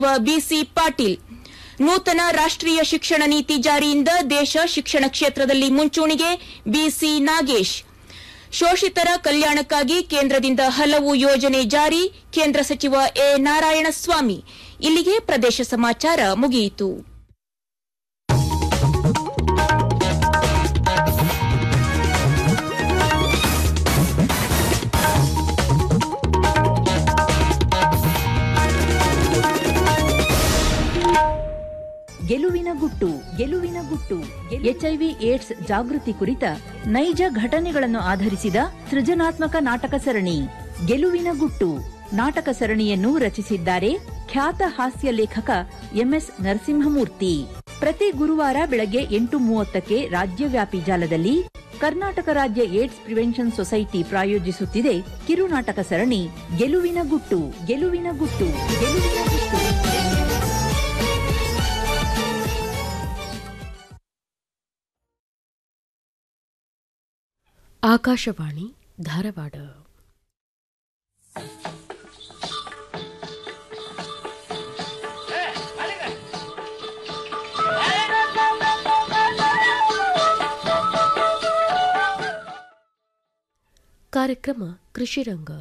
ಬಿಸಿ ಪಾಟೀಲ್ ನೂತನ ರಾಷ್ಟ್ರೀಯ ಶಿಕ್ಷಣ ನೀತಿ ಜಾರಿಯಿಂದ ದೇಶ ಶಿಕ್ಷಣ ಕ್ಷೇತ್ರದಲ್ಲಿ ಮುಂಚೂಣಿಗೆ ಬಿಸಿ ನಾಗೇಶ್ ಶೋಷಿತರ ಕಲ್ಯಾಣಕ್ಕಾಗಿ ಕೇಂದ್ರದಿಂದ ಹಲವು ಯೋಜನೆ ಜಾರಿ ಕೇಂದ್ರ ಸಚಿವ ಎ ನಾರಾಯಣಸ್ವಾಮಿ ಇಲ್ಲಿಗೆ ಪ್ರದೇಶ ಸಮಾಚಾರ ಮುಗಿಯಿತು ಗೆಲುವಿನ ಗುಟ್ಟು ಗೆಲುವಿನ ಗುಟ್ಟು ಎಚ್ಐವಿ ಏಡ್ಸ್ ಜಾಗೃತಿ ಕುರಿತ ನೈಜ ಘಟನೆಗಳನ್ನು ಆಧರಿಸಿದ ಸೃಜನಾತ್ಮಕ ನಾಟಕ ಸರಣಿ ಗೆಲುವಿನ ಗುಟ್ಟು ನಾಟಕ ಸರಣಿಯನ್ನು ರಚಿಸಿದ್ದಾರೆ ಖ್ಯಾತ ಹಾಸ್ಯ ಲೇಖಕ ಎಂಎಸ್ ನರಸಿಂಹಮೂರ್ತಿ ಪ್ರತಿ ಗುರುವಾರ ಬೆಳಗ್ಗೆ ಎಂಟು ಮೂವತ್ತಕ್ಕೆ ರಾಜ್ಯವ್ಯಾಪಿ ಜಾಲದಲ್ಲಿ ಕರ್ನಾಟಕ ರಾಜ್ಯ ಏಡ್ಸ್ ಪ್ರಿವೆನ್ಷನ್ ಸೊಸೈಟಿ ಪ್ರಾಯೋಜಿಸುತ್ತಿದೆ ಕಿರುನಾಟಕ ಸರಣಿ ಗೆಲುವಿನ ಗುಟ್ಟು ಗೆಲುವಿನ ಗುಟ್ಟು ಗೆಲುವಿನ ಗುಟ್ಟು ಆಕಾಶವಾಣಿ ಧಾರವಾಡ ಕಾರ್ಯಕ್ರಮ ಕೃಷಿರಂಗ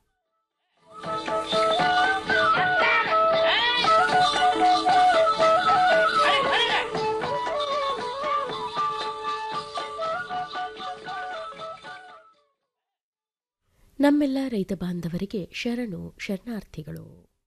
ನಮ್ಮೆಲ್ಲ ರೈತ ಬಾಂಧವರಿಗೆ ಶರಣು ಶರಣಾರ್ಥಿಗಳು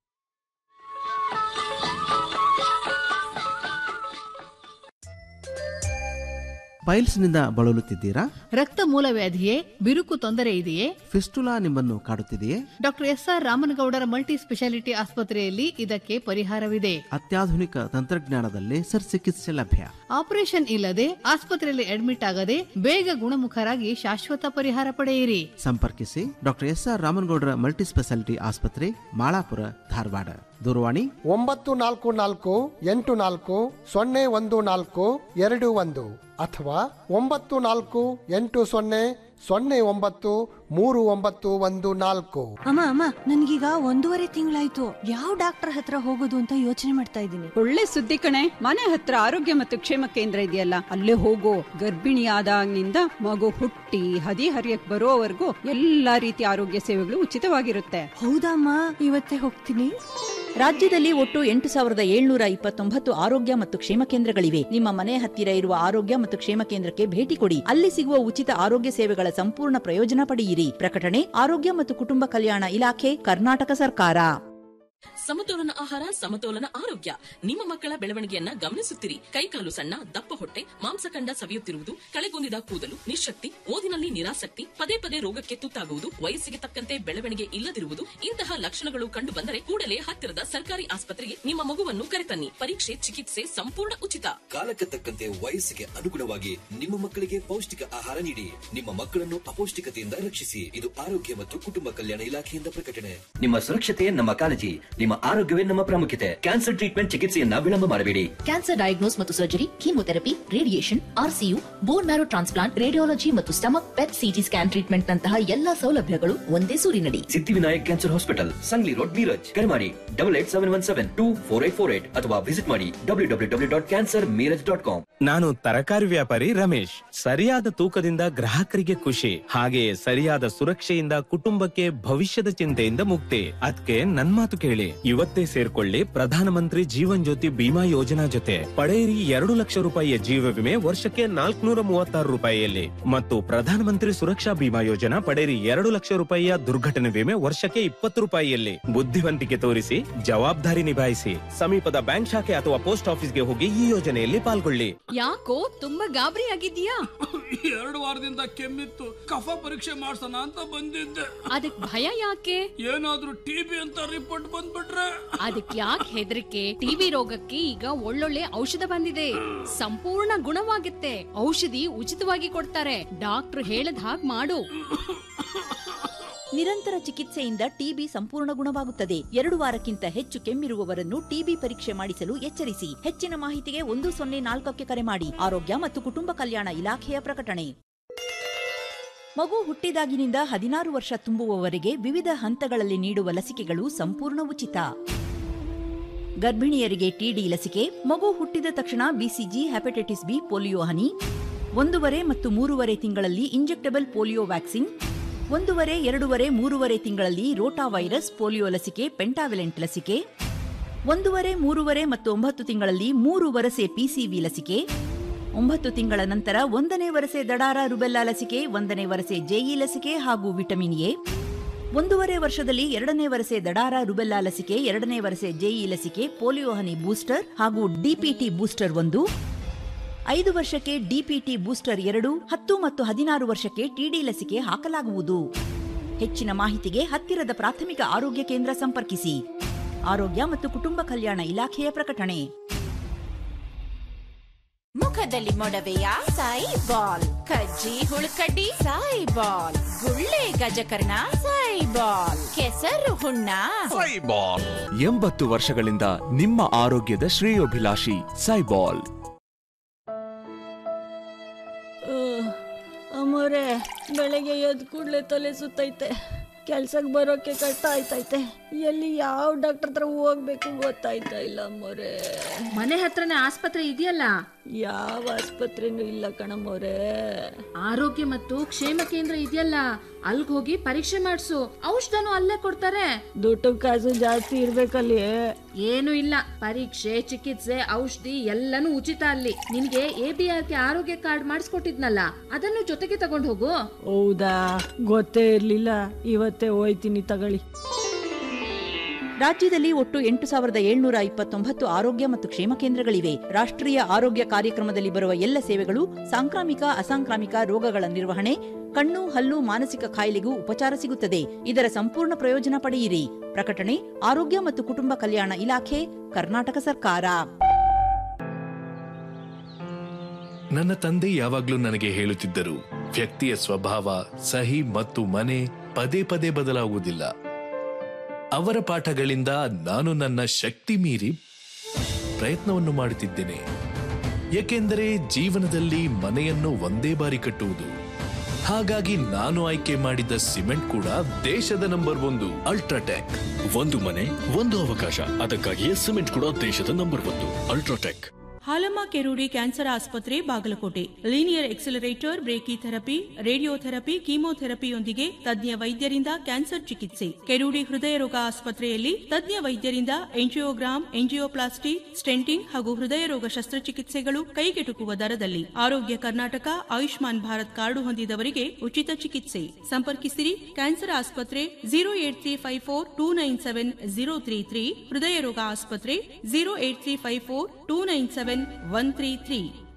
ಪೈಲ್ಸ್ನಿಂದ ಬಳಲುತ್ತಿದ್ದೀರಾ ರಕ್ತ ಮೂಲವ್ಯಾಧಿಯೇ ಬಿರುಕು ತೊಂದರೆ ಇದೆಯೇ ಫಿಸ್ಟುಲಾ ನಿಮ್ಮನ್ನು ಕಾಡುತ್ತಿದೆಯೇ doctor S R Ramanagoudar multi speciality ಆಸ್ಪತ್ರೆಯಲ್ಲಿ ಇದಕ್ಕೆ ಪರಿಹಾರವಿದೆ ಅತ್ಯಾಧುನಿಕ ತಂತ್ರಜ್ಞಾನದಲ್ಲಿ ಚಿಕಿತ್ಸೆ ಲಭ್ಯ ಆಪರೇಷನ್ ಇಲ್ಲದೆ ಆಸ್ಪತ್ರೆಯಲ್ಲಿ ಅಡ್ಮಿಟ್ ಆಗದೆ ಬೇಗ ಗುಣಮುಖರಾಗಿ ಶಾಶ್ವತ ಪರಿಹಾರ ಪಡೆಯಿರಿ ಸಂಪರ್ಕಿಸಿ doctor S R Ramanagoudar multi speciality ಆಸ್ಪತ್ರೆ ಮಾಳಾಪುರ ಧಾರವಾಡ ದೂರವಾಣಿ ಒಂಬತ್ತು ನಾಲ್ಕು ನಾಲ್ಕು ಎಂಟು ನಾಲ್ಕು ಸೊನ್ನೆ ಒಂದು ನಾಲ್ಕು ಎರಡು ಒಂದು ಅಥವಾ ಒಂಬತ್ತು ನಾಲ್ಕು ಎಂಟು ಸೊನ್ನೆ ಸೊನ್ನೆ ಒಂಬತ್ತು ಮೂರು ಒಂಬತ್ತು ಒಂದು ನಾಲ್ಕು ಅಮ್ಮ ಅಮ್ಮ ನನ್ಗೀಗ ಒಂದೂವರೆ ತಿಂಗಳಾಯ್ತು ಯಾವ ಡಾಕ್ಟರ್ ಹತ್ರ ಹೋಗೋದು ಅಂತ ಯೋಚನೆ ಮಾಡ್ತಾ ಇದ್ದೀನಿ ಒಳ್ಳೆ ಸುದ್ದಿ ಕಣೆ ಮನೆ ಹತ್ರ ಆರೋಗ್ಯ ಮತ್ತು ಕ್ಷೇಮ ಕೇಂದ್ರ ಇದೆಯಲ್ಲ ಅಲ್ಲೇ ಹೋಗೋ ಗರ್ಭಿಣಿ ಆದಾಗಿನಿಂದ ಮಗು ಹುಟ್ಟಿ ಹದಿ ಹರಿಯಕ್ ಬರೋವರೆಗೂ ಎಲ್ಲಾ ರೀತಿಯ ಆರೋಗ್ಯ ಸೇವೆಗಳು ಉಚಿತವಾಗಿರುತ್ತೆ ಹೌದಮ್ಮ ಇವತ್ತೇ ಹೋಗ್ತೀನಿ ರಾಜ್ಯದಲ್ಲಿ ಒಟ್ಟು ಎಂಟು ಸಾವಿರದ ಏಳ್ನೂರ ಇಪ್ಪತ್ತೊಂಬತ್ತು ಆರೋಗ್ಯ ಮತ್ತು ಕ್ಷೇಮ ಕೇಂದ್ರಗಳಿವೆ ನಿಮ್ಮ ಮನೆ ಹತ್ತಿರ ಇರುವ ಆರೋಗ್ಯ ಮತ್ತು ಕ್ಷೇಮ ಕೇಂದ್ರಕ್ಕೆ ಭೇಟಿ ಕೊಡಿ ಅಲ್ಲಿ ಸಿಗುವ ಉಚಿತ ಆರೋಗ್ಯ ಸೇವೆಗಳ ಸಂಪೂರ್ಣ ಪ್ರಯೋಜನ ಪಡೆಯಿರಿ ಪ್ರಕಟಣೆ ಆರೋಗ್ಯ ಮತ್ತು ಕುಟುಂಬ ಕಲ್ಯಾಣ ಇಲಾಖೆ ಕರ್ನಾಟಕ ಸರ್ಕಾರ ಸಮತೋಲನ ಆಹಾರ ಸಮತೋಲನ ಆರೋಗ್ಯ ನಿಮ್ಮ ಮಕ್ಕಳ ಬೆಳವಣಿಗೆಯನ್ನ ಗಮನಿಸುತ್ತಿರಿ ಕೈಕಾಲು ಸಣ್ಣ ದಪ್ಪ ಹೊಟ್ಟೆ ಮಾಂಸಖಂಡ ಸವಿಯುತ್ತಿರುವುದು ಕಳೆಗುಂದಿದ ಕೂದಲು ನಿಶಕ್ತಿ ಓದಿನಲ್ಲಿ ನಿರಾಸಕ್ತಿ ಪದೇ ಪದೇ ರೋಗಕ್ಕೆ ತುತ್ತಾಗುವುದು ವಯಸ್ಸಿಗೆ ತಕ್ಕಂತೆ ಬೆಳವಣಿಗೆ ಇಲ್ಲದಿರುವುದು ಇಂತಹ ಲಕ್ಷಣಗಳು ಕಂಡು ಬಂದರೆ ಕೂಡಲೇ ಹತ್ತಿರದ ಸರ್ಕಾರಿ ಆಸ್ಪತ್ರೆಗೆ ನಿಮ್ಮ ಮಗುವನ್ನು ಕರೆತನ್ನಿ ಪರೀಕ್ಷೆ ಚಿಕಿತ್ಸೆ ಸಂಪೂರ್ಣ ಉಚಿತ ಕಾಲಕ್ಕೆ ತಕ್ಕಂತೆ ವಯಸ್ಸಿಗೆ ಅನುಗುಣವಾಗಿ ನಿಮ್ಮ ಮಕ್ಕಳಿಗೆ ಪೌಷ್ಟಿಕ ಆಹಾರ ನೀಡಿ ನಿಮ್ಮ ಮಕ್ಕಳನ್ನು ಅಪೌಷ್ಟಿಕತೆಯಿಂದ ರಕ್ಷಿಸಿ ಇದು ಆರೋಗ್ಯ ಮತ್ತು ಕುಟುಂಬ ಕಲ್ಯಾಣ ಇಲಾಖೆಯಿಂದ ಪ್ರಕಟಣೆ ನಿಮ್ಮ ಸುರಕ್ಷತೆ ನಮ್ಮ ಕಾಳಜಿ ನಿಮ್ಮ ಆರೋಗ್ಯವೇ ನಮ್ಮ ಪ್ರಾಮುಖ್ಯತೆ ಕ್ಯಾನ್ಸರ್ ಟ್ರೀಟ್ಮೆಂಟ್ ಚಿಕಿತ್ಸೆಯನ್ನ ವಿಳಂಬ ಮಾಡಬೇಡಿ ಕ್ಯಾನ್ಸರ್ ಡಯಾಗ್ನೋಸ್ ಮತ್ತು surgery chemotherapy radiation RCU bone marrow transplant radiology ಮತ್ತು stomach PET CT scan treatment ನಂತಹ ಎಲ್ಲಾ ಸೌಲಭ್ಯಗಳು ಒಂದೇ ಸೂರಿನಡಿ Siddhivinayak cancer hospital Sangli road Miraj ಕರೆ ಮಾಡಿ double eight seven one seven two four eight four eight ಅಥವಾ ವಿಸಿಟ್ ಮಾಡಿ W W W dot cancer Miraj dot com ನಾನು ತರಕಾರಿ ವ್ಯಾಪಾರಿ ರಮೇಶ್ ಸರಿಯಾದ ತೂಕದಿಂದ ಗ್ರಾಹಕರಿಗೆ ಖುಷಿ ಹಾಗೆಯೇ ಸರಿಯಾದ ಸುರಕ್ಷೆಯಿಂದ ಕುಟುಂಬಕ್ಕೆ ಭವಿಷ್ಯದ ಚಿಂತೆಯಿಂದ ಮುಕ್ತಿ ಅದಕ್ಕೆ ನನ್ ಮಾತು ಕೇಳಿ ಇವತ್ತೇ ಸೇರ್ಕೊಳ್ಳಿ ಪ್ರಧಾನಮಂತ್ರಿ ಜೀವನ್ ಜ್ಯೋತಿ ಬಿಮಾ ಯೋಜನಾ ಜೊತೆ ಪಡೆಯಿರಿ ಎರಡು ಲಕ್ಷ ರೂಪಾಯಿಯ ಜೀವ ವಿಮೆ ವರ್ಷಕ್ಕೆ ನಾಲ್ಕುನೂರ ಮೂವತ್ತಾರು ರೂಪಾಯಿಯಲ್ಲಿ ಮತ್ತು ಪ್ರಧಾನಮಂತ್ರಿ ಸುರಕ್ಷಾ ಬಿಮಾ ಯೋಜನಾ ಪಡೆಯಿರಿ ಎರಡು ಲಕ್ಷ ರೂಪಾಯಿಯ ದುರ್ಘಟನೆ ವಿಮೆ ವರ್ಷಕ್ಕೆ ಇಪ್ಪತ್ತು ರೂಪಾಯಿಯಲ್ಲಿ ಬುದ್ಧಿವಂತಿಕೆ ತೋರಿಸಿ ಜವಾಬ್ದಾರಿ ನಿಭಾಯಿಸಿ ಸಮೀಪದ ಬ್ಯಾಂಕ್ ಶಾಖೆ ಅಥವಾ ಪೋಸ್ಟ್ ಆಫೀಸ್ಗೆ ಹೋಗಿ ಈ ಯೋಜನೆಯಲ್ಲಿ ಪಾಲ್ಗೊಳ್ಳಿ ಯಾಕೋ ತುಂಬಾ ಗಾಬರಿ ಆಗಿದ್ಯಾ ಎರಡು ವಾರದಿಂದ ಕೆಮ್ಮಿತ್ತು ಕಫ ಪರೀಕ್ಷೆ ಮಾಡ್ಸೋಣ ಅಂತ ಬಂದಿದ್ದೆ ಅದಕ್ ಭಯ ಯಾಕೆ ಏನಾದ್ರೂ ಟಿಬಿ ಅಂತ ರಿಪೋರ್ಟ್ ಬಂದ್ಬಿಟ್ರೆ ಅದಕ್ ಯಾಕೆ ಹೆದರಿಕೆ ಟಿವಿ ರೋಗಕ್ಕೆ ಈಗ ಒಳ್ಳೊಳ್ಳೆ ಔಷಧ ಬಂದಿದೆ ಸಂಪೂರ್ಣ ಗುಣವಾಗುತ್ತೆ ಔಷಧಿ ಉಚಿತವಾಗಿ ಕೊಡ್ತಾರೆ ಡಾಕ್ಟರ್ ಹೇಳದ್ ಹಾಗ್ ಮಾಡು ನಿರಂತರ ಚಿಕಿತ್ಸೆಯಿಂದ ಟಿಬಿ ಸಂಪೂರ್ಣ ಗುಣವಾಗುತ್ತದೆ ಎರಡು ವಾರಕ್ಕಿಂತ ಹೆಚ್ಚು ಕೆಮ್ಮಿರುವವರನ್ನು ಟಿಬಿ ಪರೀಕ್ಷೆ ಮಾಡಿಸಲು ಎಚ್ಚರಿಸಿ ಹೆಚ್ಚಿನ ಮಾಹಿತಿಗೆ ಒಂದು ಸೊನ್ನೆ ನಾಲ್ಕಕ್ಕೆ ಕರೆ ಮಾಡಿ ಆರೋಗ್ಯ ಮತ್ತು ಕುಟುಂಬ ಕಲ್ಯಾಣ ಇಲಾಖೆಯ ಪ್ರಕಟಣೆ ಮಗು ಹುಟ್ಟಿದಾಗಿನಿಂದ ಹದಿನಾರು ವರ್ಷ ತುಂಬುವವರೆಗೆ ವಿವಿಧ ಹಂತಗಳಲ್ಲಿ ನೀಡುವ ಲಸಿಕೆಗಳು ಸಂಪೂರ್ಣ ಉಚಿತ ಗರ್ಭಿಣಿಯರಿಗೆ ಟಿಡಿ ಲಸಿಕೆ ಮಗು ಹುಟ್ಟಿದ ತಕ್ಷಣ ಬಿಸಿಜಿ ಹೆಪಟೈಟಿಸ್ ಬಿ ಪೋಲಿಯೋ ಹನಿ ಒಂದೂವರೆ ಮತ್ತು ಮೂರುವರೆ ತಿಂಗಳಲ್ಲಿ ಇಂಜೆಕ್ಟಬಲ್ ಪೋಲಿಯೋ ವ್ಯಾಕ್ಸಿನ್ ಒಂದೂವರೆ ಎರಡೂವರೆ ಮೂರುವರೆ ತಿಂಗಳಲ್ಲಿ ರೋಟಾ ವೈರಸ್ ಪೋಲಿಯೋ ಲಸಿಕೆ ಪೆಂಟಾವಿಲೆಂಟ್ ಲಸಿಕೆ ಒಂದೂವರೆ ಮೂರುವರೆ ಮತ್ತು ಒಂಬತ್ತು ತಿಂಗಳಲ್ಲಿ ಮೂರು ವರಸೆ ಪಿಸಿವಿ ಲಸಿಕೆ ಒಂಬತ್ತು ತಿಂಗಳ ನಂತರ ಒಂದನೇ ವರಸೆ ದಡಾರ ರುಬೆಲ್ಲಾ ಲಸಿಕೆ ಒಂದನೇ ವರಸೆ ಜೆಇ ಲಸಿಕೆ ಹಾಗೂ ವಿಟಮಿನ್ ಎ ಒಂದೂವರೆ ವರ್ಷದಲ್ಲಿ ಎರಡನೇ ವರಸೆ ದಡಾರ ರುಬೆಲ್ಲಾ ಲಸಿಕೆ ಎರಡನೇ ವರಸೆ ಜೆಇ ಲಸಿಕೆ ಪೋಲಿಯೋ ಹನಿ ಬೂಸ್ಟರ್ ಹಾಗೂ ಡಿಪಿಟಿ ಬೂಸ್ಟರ್ ಒಂದು ಐದು ವರ್ಷಕ್ಕೆ ಡಿಪಿಟಿ ಬೂಸ್ಟರ್ ಎರಡು ಹತ್ತು ಮತ್ತು ಹದಿನಾರು ವರ್ಷಕ್ಕೆ ಟಿಡಿ ಲಸಿಕೆ ಹಾಕಲಾಗುವುದು ಹೆಚ್ಚಿನ ಮಾಹಿತಿಗೆ ಹತ್ತಿರದ ಪ್ರಾಥಮಿಕ ಆರೋಗ್ಯ ಕೇಂದ್ರ ಸಂಪರ್ಕಿಸಿ ಆರೋಗ್ಯ ಮತ್ತು ಕುಟುಂಬ ಕಲ್ಯಾಣ ಇಲಾಖೆಯ ಪ್ರಕಟಣೆ ಮುಖದಲ್ಲಿ ಮೊಡವೆಯ ಸಾಯಿ ಬಾಲ್ ಕಜ್ಜಿ ಹುಳುಕಡ್ಡಿ ಸಾಯಿ ಬಾಲ್ ಗುಳ್ಳೆ ಗಜಕರ್ಣ ಸಾಯಿ ಬಾಲ್ ಕೆಸರು ಹುಣ್ಣ ಸೈಬಾಲ್ ಎಂಬತ್ತು ವರ್ಷಗಳಿಂದ ನಿಮ್ಮ ಆರೋಗ್ಯದ ಶ್ರೇಯೋಭಿಲಾಷಿ ಸೈಬಾಲ್ ಅಮ್ಮೋರೆ ಬೆಳಗ್ಗೆ ಎದ್ದು ಕೂಡಲೇ ತಲೆ ಸುತ್ತೈತೆ ಕೆಲ್ಸಕ್ಕೆ ಬರೋಕೆ ಕಷ್ಟ ಆಯ್ತೈತೆ ಎಲ್ಲಿ ಯಾವ ಡಾಕ್ಟರ್ ಹತ್ರ ಹೋಗ್ಬೇಕು ಗೊತ್ತಾಯ್ತಾ ಇಲ್ಲ ಅಮ್ಮೋರೆ ಮನೆ ಹತ್ರನೇ ಆಸ್ಪತ್ರೆ ಇದೆಯಲ್ಲ ಯಾವ ಆಸ್ಪತ್ರೆನೂ ಇಲ್ಲ ಕಣಮ್ಮೋರೆ ಆರೋಗ್ಯ ಮತ್ತು ಕ್ಷೇಮ ಕೇಂದ್ರ ಇದೆಯಲ್ಲ ಅಲ್ಗ್ ಹೋಗಿ ಪರೀಕ್ಷೆ ಮಾಡಿಸು ಔಷಧನು ಅಲ್ಲೇ ಕೊಡ್ತಾರೆ ದುಡ್ಡು ಕಾಸು ಜಾಸ್ತಿ ಇರ್ಬೇಕಲ್ಲಿ ಏನು ಇಲ್ಲ ಪರೀಕ್ಷೆ ಚಿಕಿತ್ಸೆ ಔಷಧಿ ಎಲ್ಲನೂ ಉಚಿತ ಅಲ್ಲಿ ನಿನ್ಗೆ A B R K Arogya card ಮಾಡಿಸ್ಕೊಟ್ಟಿದ್ನಲ್ಲ ಅದನ್ನು ಜೊತೆಗೆ ತಗೊಂಡು ಹೋಗು ಹೌದಾ ಗೊತ್ತೇ ಇರ್ಲಿಲ್ಲ ಇವತ್ತೇ ಹೋಯ್ತೀನಿ ತಗೊಳ್ಳಿ ರಾಜ್ಯದಲ್ಲಿ ಒಟ್ಟು ಎಂಟು ಸಾವಿರದ ಏಳ್ನೂರ ಇಪ್ಪತ್ತೊಂಬತ್ತು ಆರೋಗ್ಯ ಮತ್ತು ಕ್ಷೇಮ ಕೇಂದ್ರಗಳಿವೆ ರಾಷ್ಟ್ರೀಯ ಆರೋಗ್ಯ ಕಾರ್ಯಕ್ರಮದಲ್ಲಿ ಬರುವ ಎಲ್ಲ ಸೇವೆಗಳು ಸಾಂಕ್ರಾಮಿಕ ಅಸಾಂಕ್ರಾಮಿಕ ರೋಗಗಳ ನಿರ್ವಹಣೆ ಕಣ್ಣು ಹಲ್ಲು ಮಾನಸಿಕ ಕಾಯಿಲೆಗೂ ಉಪಚಾರ ಸಿಗುತ್ತದೆ ಇದರ ಸಂಪೂರ್ಣ ಪ್ರಯೋಜನ ಪಡೆಯಿರಿ ಪ್ರಕಟಣೆ ಆರೋಗ್ಯ ಮತ್ತು ಕುಟುಂಬ ಕಲ್ಯಾಣ ಇಲಾಖೆ ಕರ್ನಾಟಕ ಸರ್ಕಾರ ನನ್ನ ತಂದೆ ಯಾವಾಗ್ಲೂ ನನಗೆ ಹೇಳುತ್ತಿದ್ದರು ವ್ಯಕ್ತಿಯ ಸ್ವಭಾವ ಸಹಿ ಮತ್ತು ಮನೆ ಪದೇ ಪದೇ ಬದಲಾಗುವುದಿಲ್ಲ ಅವರ ಪಾಠಗಳಿಂದ ನಾನು ನನ್ನ ಶಕ್ತಿ ಮೀರಿ ಪ್ರಯತ್ನವನ್ನು ಮಾಡುತ್ತಿದ್ದೇನೆ ಏಕೆಂದರೆ ಜೀವನದಲ್ಲಿ ಮನೆಯನ್ನು ಒಂದೇ ಬಾರಿ ಕಟ್ಟುವುದು ಹಾಗಾಗಿ ನಾನು ಆಯ್ಕೆ ಮಾಡಿದ ಸಿಮೆಂಟ್ ಕೂಡ ದೇಶದ ನಂಬರ್ ಒಂದು ಅಲ್ಟ್ರಾಟೆಕ್ ಒಂದು ಮನೆ ಒಂದು ಅವಕಾಶ ಅದಕ್ಕಾಗಿಯೇ ಸಿಮೆಂಟ್ ಕೂಡ ದೇಶದ ನಂಬರ್ ಒಂದು ಅಲ್ಟ್ರಾಟೆಕ್ ಹಾಲಮ್ಮ ಕೆರೂಡಿ ಕ್ಯಾನ್ಸರ್ ಆಸ್ಪತ್ರೆ Bagalkot linear accelerator brachy therapy radiotherapy ಕೀಮೋಥೆರಪಿಯೊಂದಿಗೆ ತಜ್ಞ ವೈದ್ಯರಿಂದ ಕ್ಯಾನ್ಸರ್ ಚಿಕಿತ್ಸೆ ಕೆರೂಡಿ ಹೃದಯ ರೋಗ ಆಸ್ಪತ್ರೆಯಲ್ಲಿ ತಜ್ಞ ವೈದ್ಯರಿಂದ ಎಂಜಿಯೋಗ್ರಾಮ್ ಎಂಜಿಯೋಪ್ಲಾಸ್ಟಿ ಸ್ಟೆಂಟಿಂಗ್ ಹಾಗೂ ಹೃದಯ ರೋಗ ಶಸ್ತ್ರಚಿಕಿತ್ಸೆಗಳು ಕೈಗೆಟುಕುವ ದರದಲ್ಲಿ ಆರೋಗ್ಯ ಕರ್ನಾಟಕ ಆಯುಷ್ಮಾನ್ ಭಾರತ್ ಕಾರ್ಡು ಹೊಂದಿದವರಿಗೆ ಉಚಿತ ಚಿಕಿತ್ಸೆ ಸಂಪರ್ಕಿಸಿರಿ ಕ್ಯಾನ್ಸರ್ ಆಸ್ಪತ್ರೆ zero eight three five four two nine seven zero three three ಹೃದಯ ರೋಗ ಆಸ್ಪತ್ರೆ zero eight three five four two nine seven one three three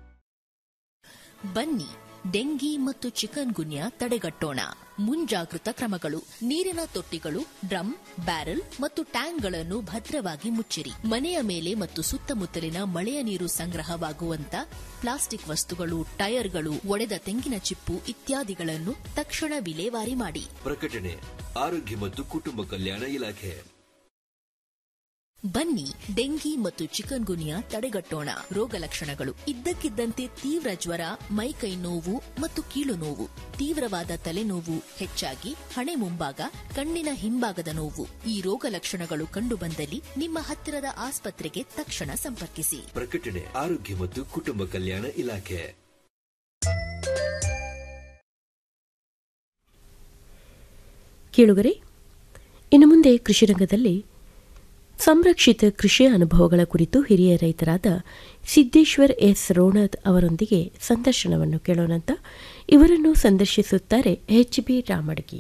ಬನ್ನಿ ಡೆಂಗಿ ಮತ್ತು ಚಿಕನ್ ಗುನ್ಯಾ ತಡೆಗಟ್ಟೋಣ ಮುಂಜಾಗೃತ ಕ್ರಮಗಳು ನೀರಿನ ತೊಟ್ಟಿಗಳು ಡ್ರಮ್ ಬ್ಯಾರೆಲ್ ಮತ್ತು ಟ್ಯಾಂಕ್ಗಳನ್ನು ಭದ್ರವಾಗಿ ಮುಚ್ಚಿರಿ ಮನೆಯ ಮೇಲೆ ಮತ್ತು ಸುತ್ತಮುತ್ತಲಿನ ಮಳೆಯ ನೀರು ಸಂಗ್ರಹವಾಗುವಂತ ಪ್ಲಾಸ್ಟಿಕ್ ವಸ್ತುಗಳು ಟೈರ್ಗಳು ಒಡೆದ ತೆಂಗಿನ ಚಿಪ್ಪು ಇತ್ಯಾದಿಗಳನ್ನು ತಕ್ಷಣ ವಿಲೇವಾರಿ ಮಾಡಿ ಪ್ರಕಟಣೆ ಆರೋಗ್ಯ ಮತ್ತು ಕುಟುಂಬ ಕಲ್ಯಾಣ ಇಲಾಖೆ ಬನ್ನಿ ಡೆಂಗಿ ಮತ್ತು ಚಿಕನ್ ಗುನಿಯಾ ತಡೆಗಟ್ಟೋಣ ರೋಗ ಲಕ್ಷಣಗಳು ಇದ್ದಕ್ಕಿದ್ದಂತೆ ತೀವ್ರ ಜ್ವರ ಮೈಕೈ ನೋವು ಮತ್ತು ಕೀಲು ನೋವು ತೀವ್ರವಾದ ತಲೆನೋವು ಹೆಚ್ಚಾಗಿ ಹಣೆ ಮುಂಭಾಗ ಕಣ್ಣಿನ ಹಿಂಭಾಗದ ನೋವು ಈ ರೋಗ ಲಕ್ಷಣಗಳು ಕಂಡುಬಂದಲ್ಲಿ ನಿಮ್ಮ ಹತ್ತಿರದ ಆಸ್ಪತ್ರೆಗೆ ತಕ್ಷಣ ಸಂಪರ್ಕಿಸಿ ಪ್ರಕಟಣೆ ಆರೋಗ್ಯ ಮತ್ತು ಕುಟುಂಬ ಕಲ್ಯಾಣ ಇಲಾಖೆ ಕೇಳುಗರೆ ಇನ್ನು ಮುಂದೆ ಕೃಷಿ ರಂಗದಲ್ಲಿ ಸಂರಕ್ಷಿತ ಕೃಷಿ ಅನುಭವಗಳ ಕುರಿತು ಹಿರಿಯ ರೈತರಾದ ಸಿದ್ದೇಶ್ವರ್ ಎಸ್ ರೋಣದ್ ಅವರೊಂದಿಗೆ ಸಂದರ್ಶನವನ್ನು ಕೇಳೋಣಂತ ಇವರನ್ನು ಸಂದರ್ಶಿಸುತ್ತಾರೆ ಎಚ್ ಬಿ ರಾಮಡ್ಗಿ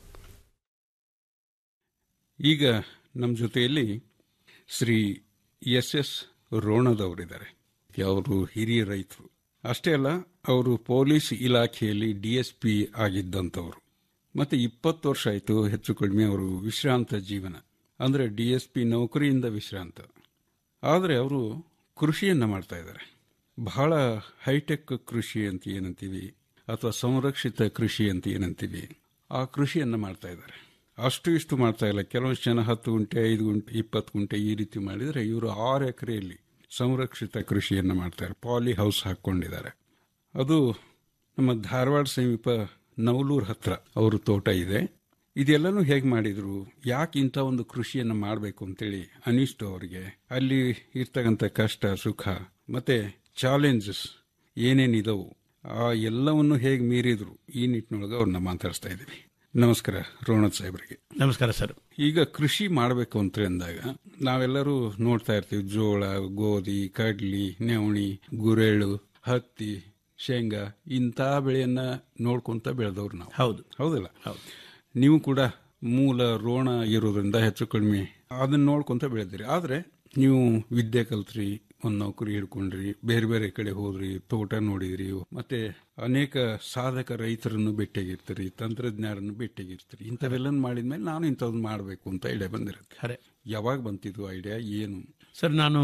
ಈಗ ನಮ್ಮ ಜೊತೆಯಲ್ಲಿ ಶ್ರೀ ಎಸ್ ಎಸ್ ರೋಣದವರಿದ್ದಾರೆ ಅವರು ಹಿರಿಯ ರೈತರು ಅಷ್ಟೇ ಅಲ್ಲ ಅವರು ಪೊಲೀಸ್ ಇಲಾಖೆಯಲ್ಲಿ ಡಿ ಎಸ್ ಪಿ ಆಗಿದ್ದಂಥವ್ರು ಮತ್ತು ಇಪ್ಪತ್ತು ವರ್ಷ ಆಯಿತು ಹೆಚ್ಚು ಕಡಿಮೆ ಅವರು ವಿಶ್ರಾಂತ ಜೀವನ ಅಂದರೆ ಡಿ ಎಸ್ ಪಿ ನೌಕರಿಯಿಂದ ವಿಶ್ರಾಂತ ಆದರೆ ಅವರು ಕೃಷಿಯನ್ನು ಮಾಡ್ತಾ ಇದ್ದಾರೆ ಬಹಳ ಹೈಟೆಕ್ ಕೃಷಿ ಅಂತ ಏನಂತೀವಿ ಅಥವಾ ಸಂರಕ್ಷಿತ ಕೃಷಿ ಅಂತ ಏನಂತೀವಿ ಆ ಕೃಷಿಯನ್ನು ಮಾಡ್ತಾ ಇದ್ದಾರೆ ಅಷ್ಟು ಇಷ್ಟು ಮಾಡ್ತಾ ಇಲ್ಲ ಕೆಲವಷ್ಟು ಜನ ಹತ್ತು ಗುಂಟೆ ಐದು ಗುಂಟೆ ಇಪ್ಪತ್ತು ಗುಂಟೆ ಈ ರೀತಿ ಮಾಡಿದರೆ ಇವರು ಆರು ಎಕರೆಯಲ್ಲಿ ಸಂರಕ್ಷಿತ ಕೃಷಿಯನ್ನು ಮಾಡ್ತಾರೆ ಪಾಲಿ ಹೌಸ್ ಹಾಕ್ಕೊಂಡಿದ್ದಾರೆ ಅದು ನಮ್ಮ ಧಾರವಾಡ ಸಮೀಪ ನವಲೂರು ಹತ್ರ ಅವರು ತೋಟ ಇದೆ ಇದೆಲ್ಲನೂ ಹೇಗೆ ಮಾಡಿದ್ರು ಯಾಕೆ ಇಂಥ ಒಂದು ಕೃಷಿಯನ್ನು ಮಾಡಬೇಕು ಅಂತೇಳಿ ಅನಿಸ್ತು ಅವರಿಗೆ ಅಲ್ಲಿ ಇರ್ತಕ್ಕಂಥ ಕಷ್ಟ ಸುಖ ಮತ್ತೆ ಚಾಲೆಂಜಸ್ ಏನೇನಿದವು ಆ ಎಲ್ಲವನ್ನು ಹೇಗೆ ಮೀರಿದ್ರು ಈ ನಿಟ್ಟಿನೊಳಗೆ ಅವ್ರನ್ನ ಮಾತಾಡಿಸ್ತಾ ಇದ್ದೀವಿ ನಮಸ್ಕಾರ ರೋಣತ್ ಸಾಹೇಬ್ರಿಗೆ ನಮಸ್ಕಾರ ಸರ್ ಈಗ ಕೃಷಿ ಮಾಡಬೇಕು ಅಂತ ಅಂದಾಗ ನಾವೆಲ್ಲರೂ ನೋಡ್ತಾ ಇರ್ತೀವಿ ಜೋಳ ಗೋಧಿ ಕಡ್ಲಿ ನವಣಿ ಗುರೆಳ್ಳು ಹತ್ತಿ ಶೇಂಗಾ ಇಂಥ ಬೆಳೆಯನ್ನ ನೋಡ್ಕೊಂತ ಬೆಳೆದವ್ರು ನಾವು ಹೌದು ಹೌದಲ್ಲ ನೀವು ಕೂಡ ಮೂಲ ರೋಣ ಇರೋದ್ರಿಂದ ಹೆಚ್ಚು ಕಡಿಮೆ ಅದನ್ನ ನೋಡ್ಕೊಂತ ಬೆಳೆದಿರಿ ಆದ್ರೆ ನೀವು ವಿದ್ಯೆ ಕಲ್ತ್ರಿ ಒಂದು ನೌಕರಿ ಹಿಡ್ಕೊಂಡ್ರಿ ಬೇರೆ ಬೇರೆ ಕಡೆ ಹೋದ್ರಿ ತೋಟ ನೋಡಿದ್ರಿ ಮತ್ತೆ ಅನೇಕ ಸಾಧಕ ರೈತರನ್ನು ಭೇಟಿಯಾಗಿರ್ತೀರಿ ತಂತ್ರಜ್ಞರನ್ನು ಭೇಟಿಯಾಗಿರ್ತೀರಿ ಇಂಥವೆಲ್ಲ ಮಾಡಿದ್ಮೇಲೆ ನಾನು ಇಂಥದ್ದು ಮಾಡಬೇಕು ಅಂತ ಐಡಿಯಾ ಬಂದಿರುತ್ತೆ ಖರೆ ಯಾವಾಗ ಬಂತಿದ್ದು ಐಡಿಯಾ ಏನು ಸರ್ ನಾನು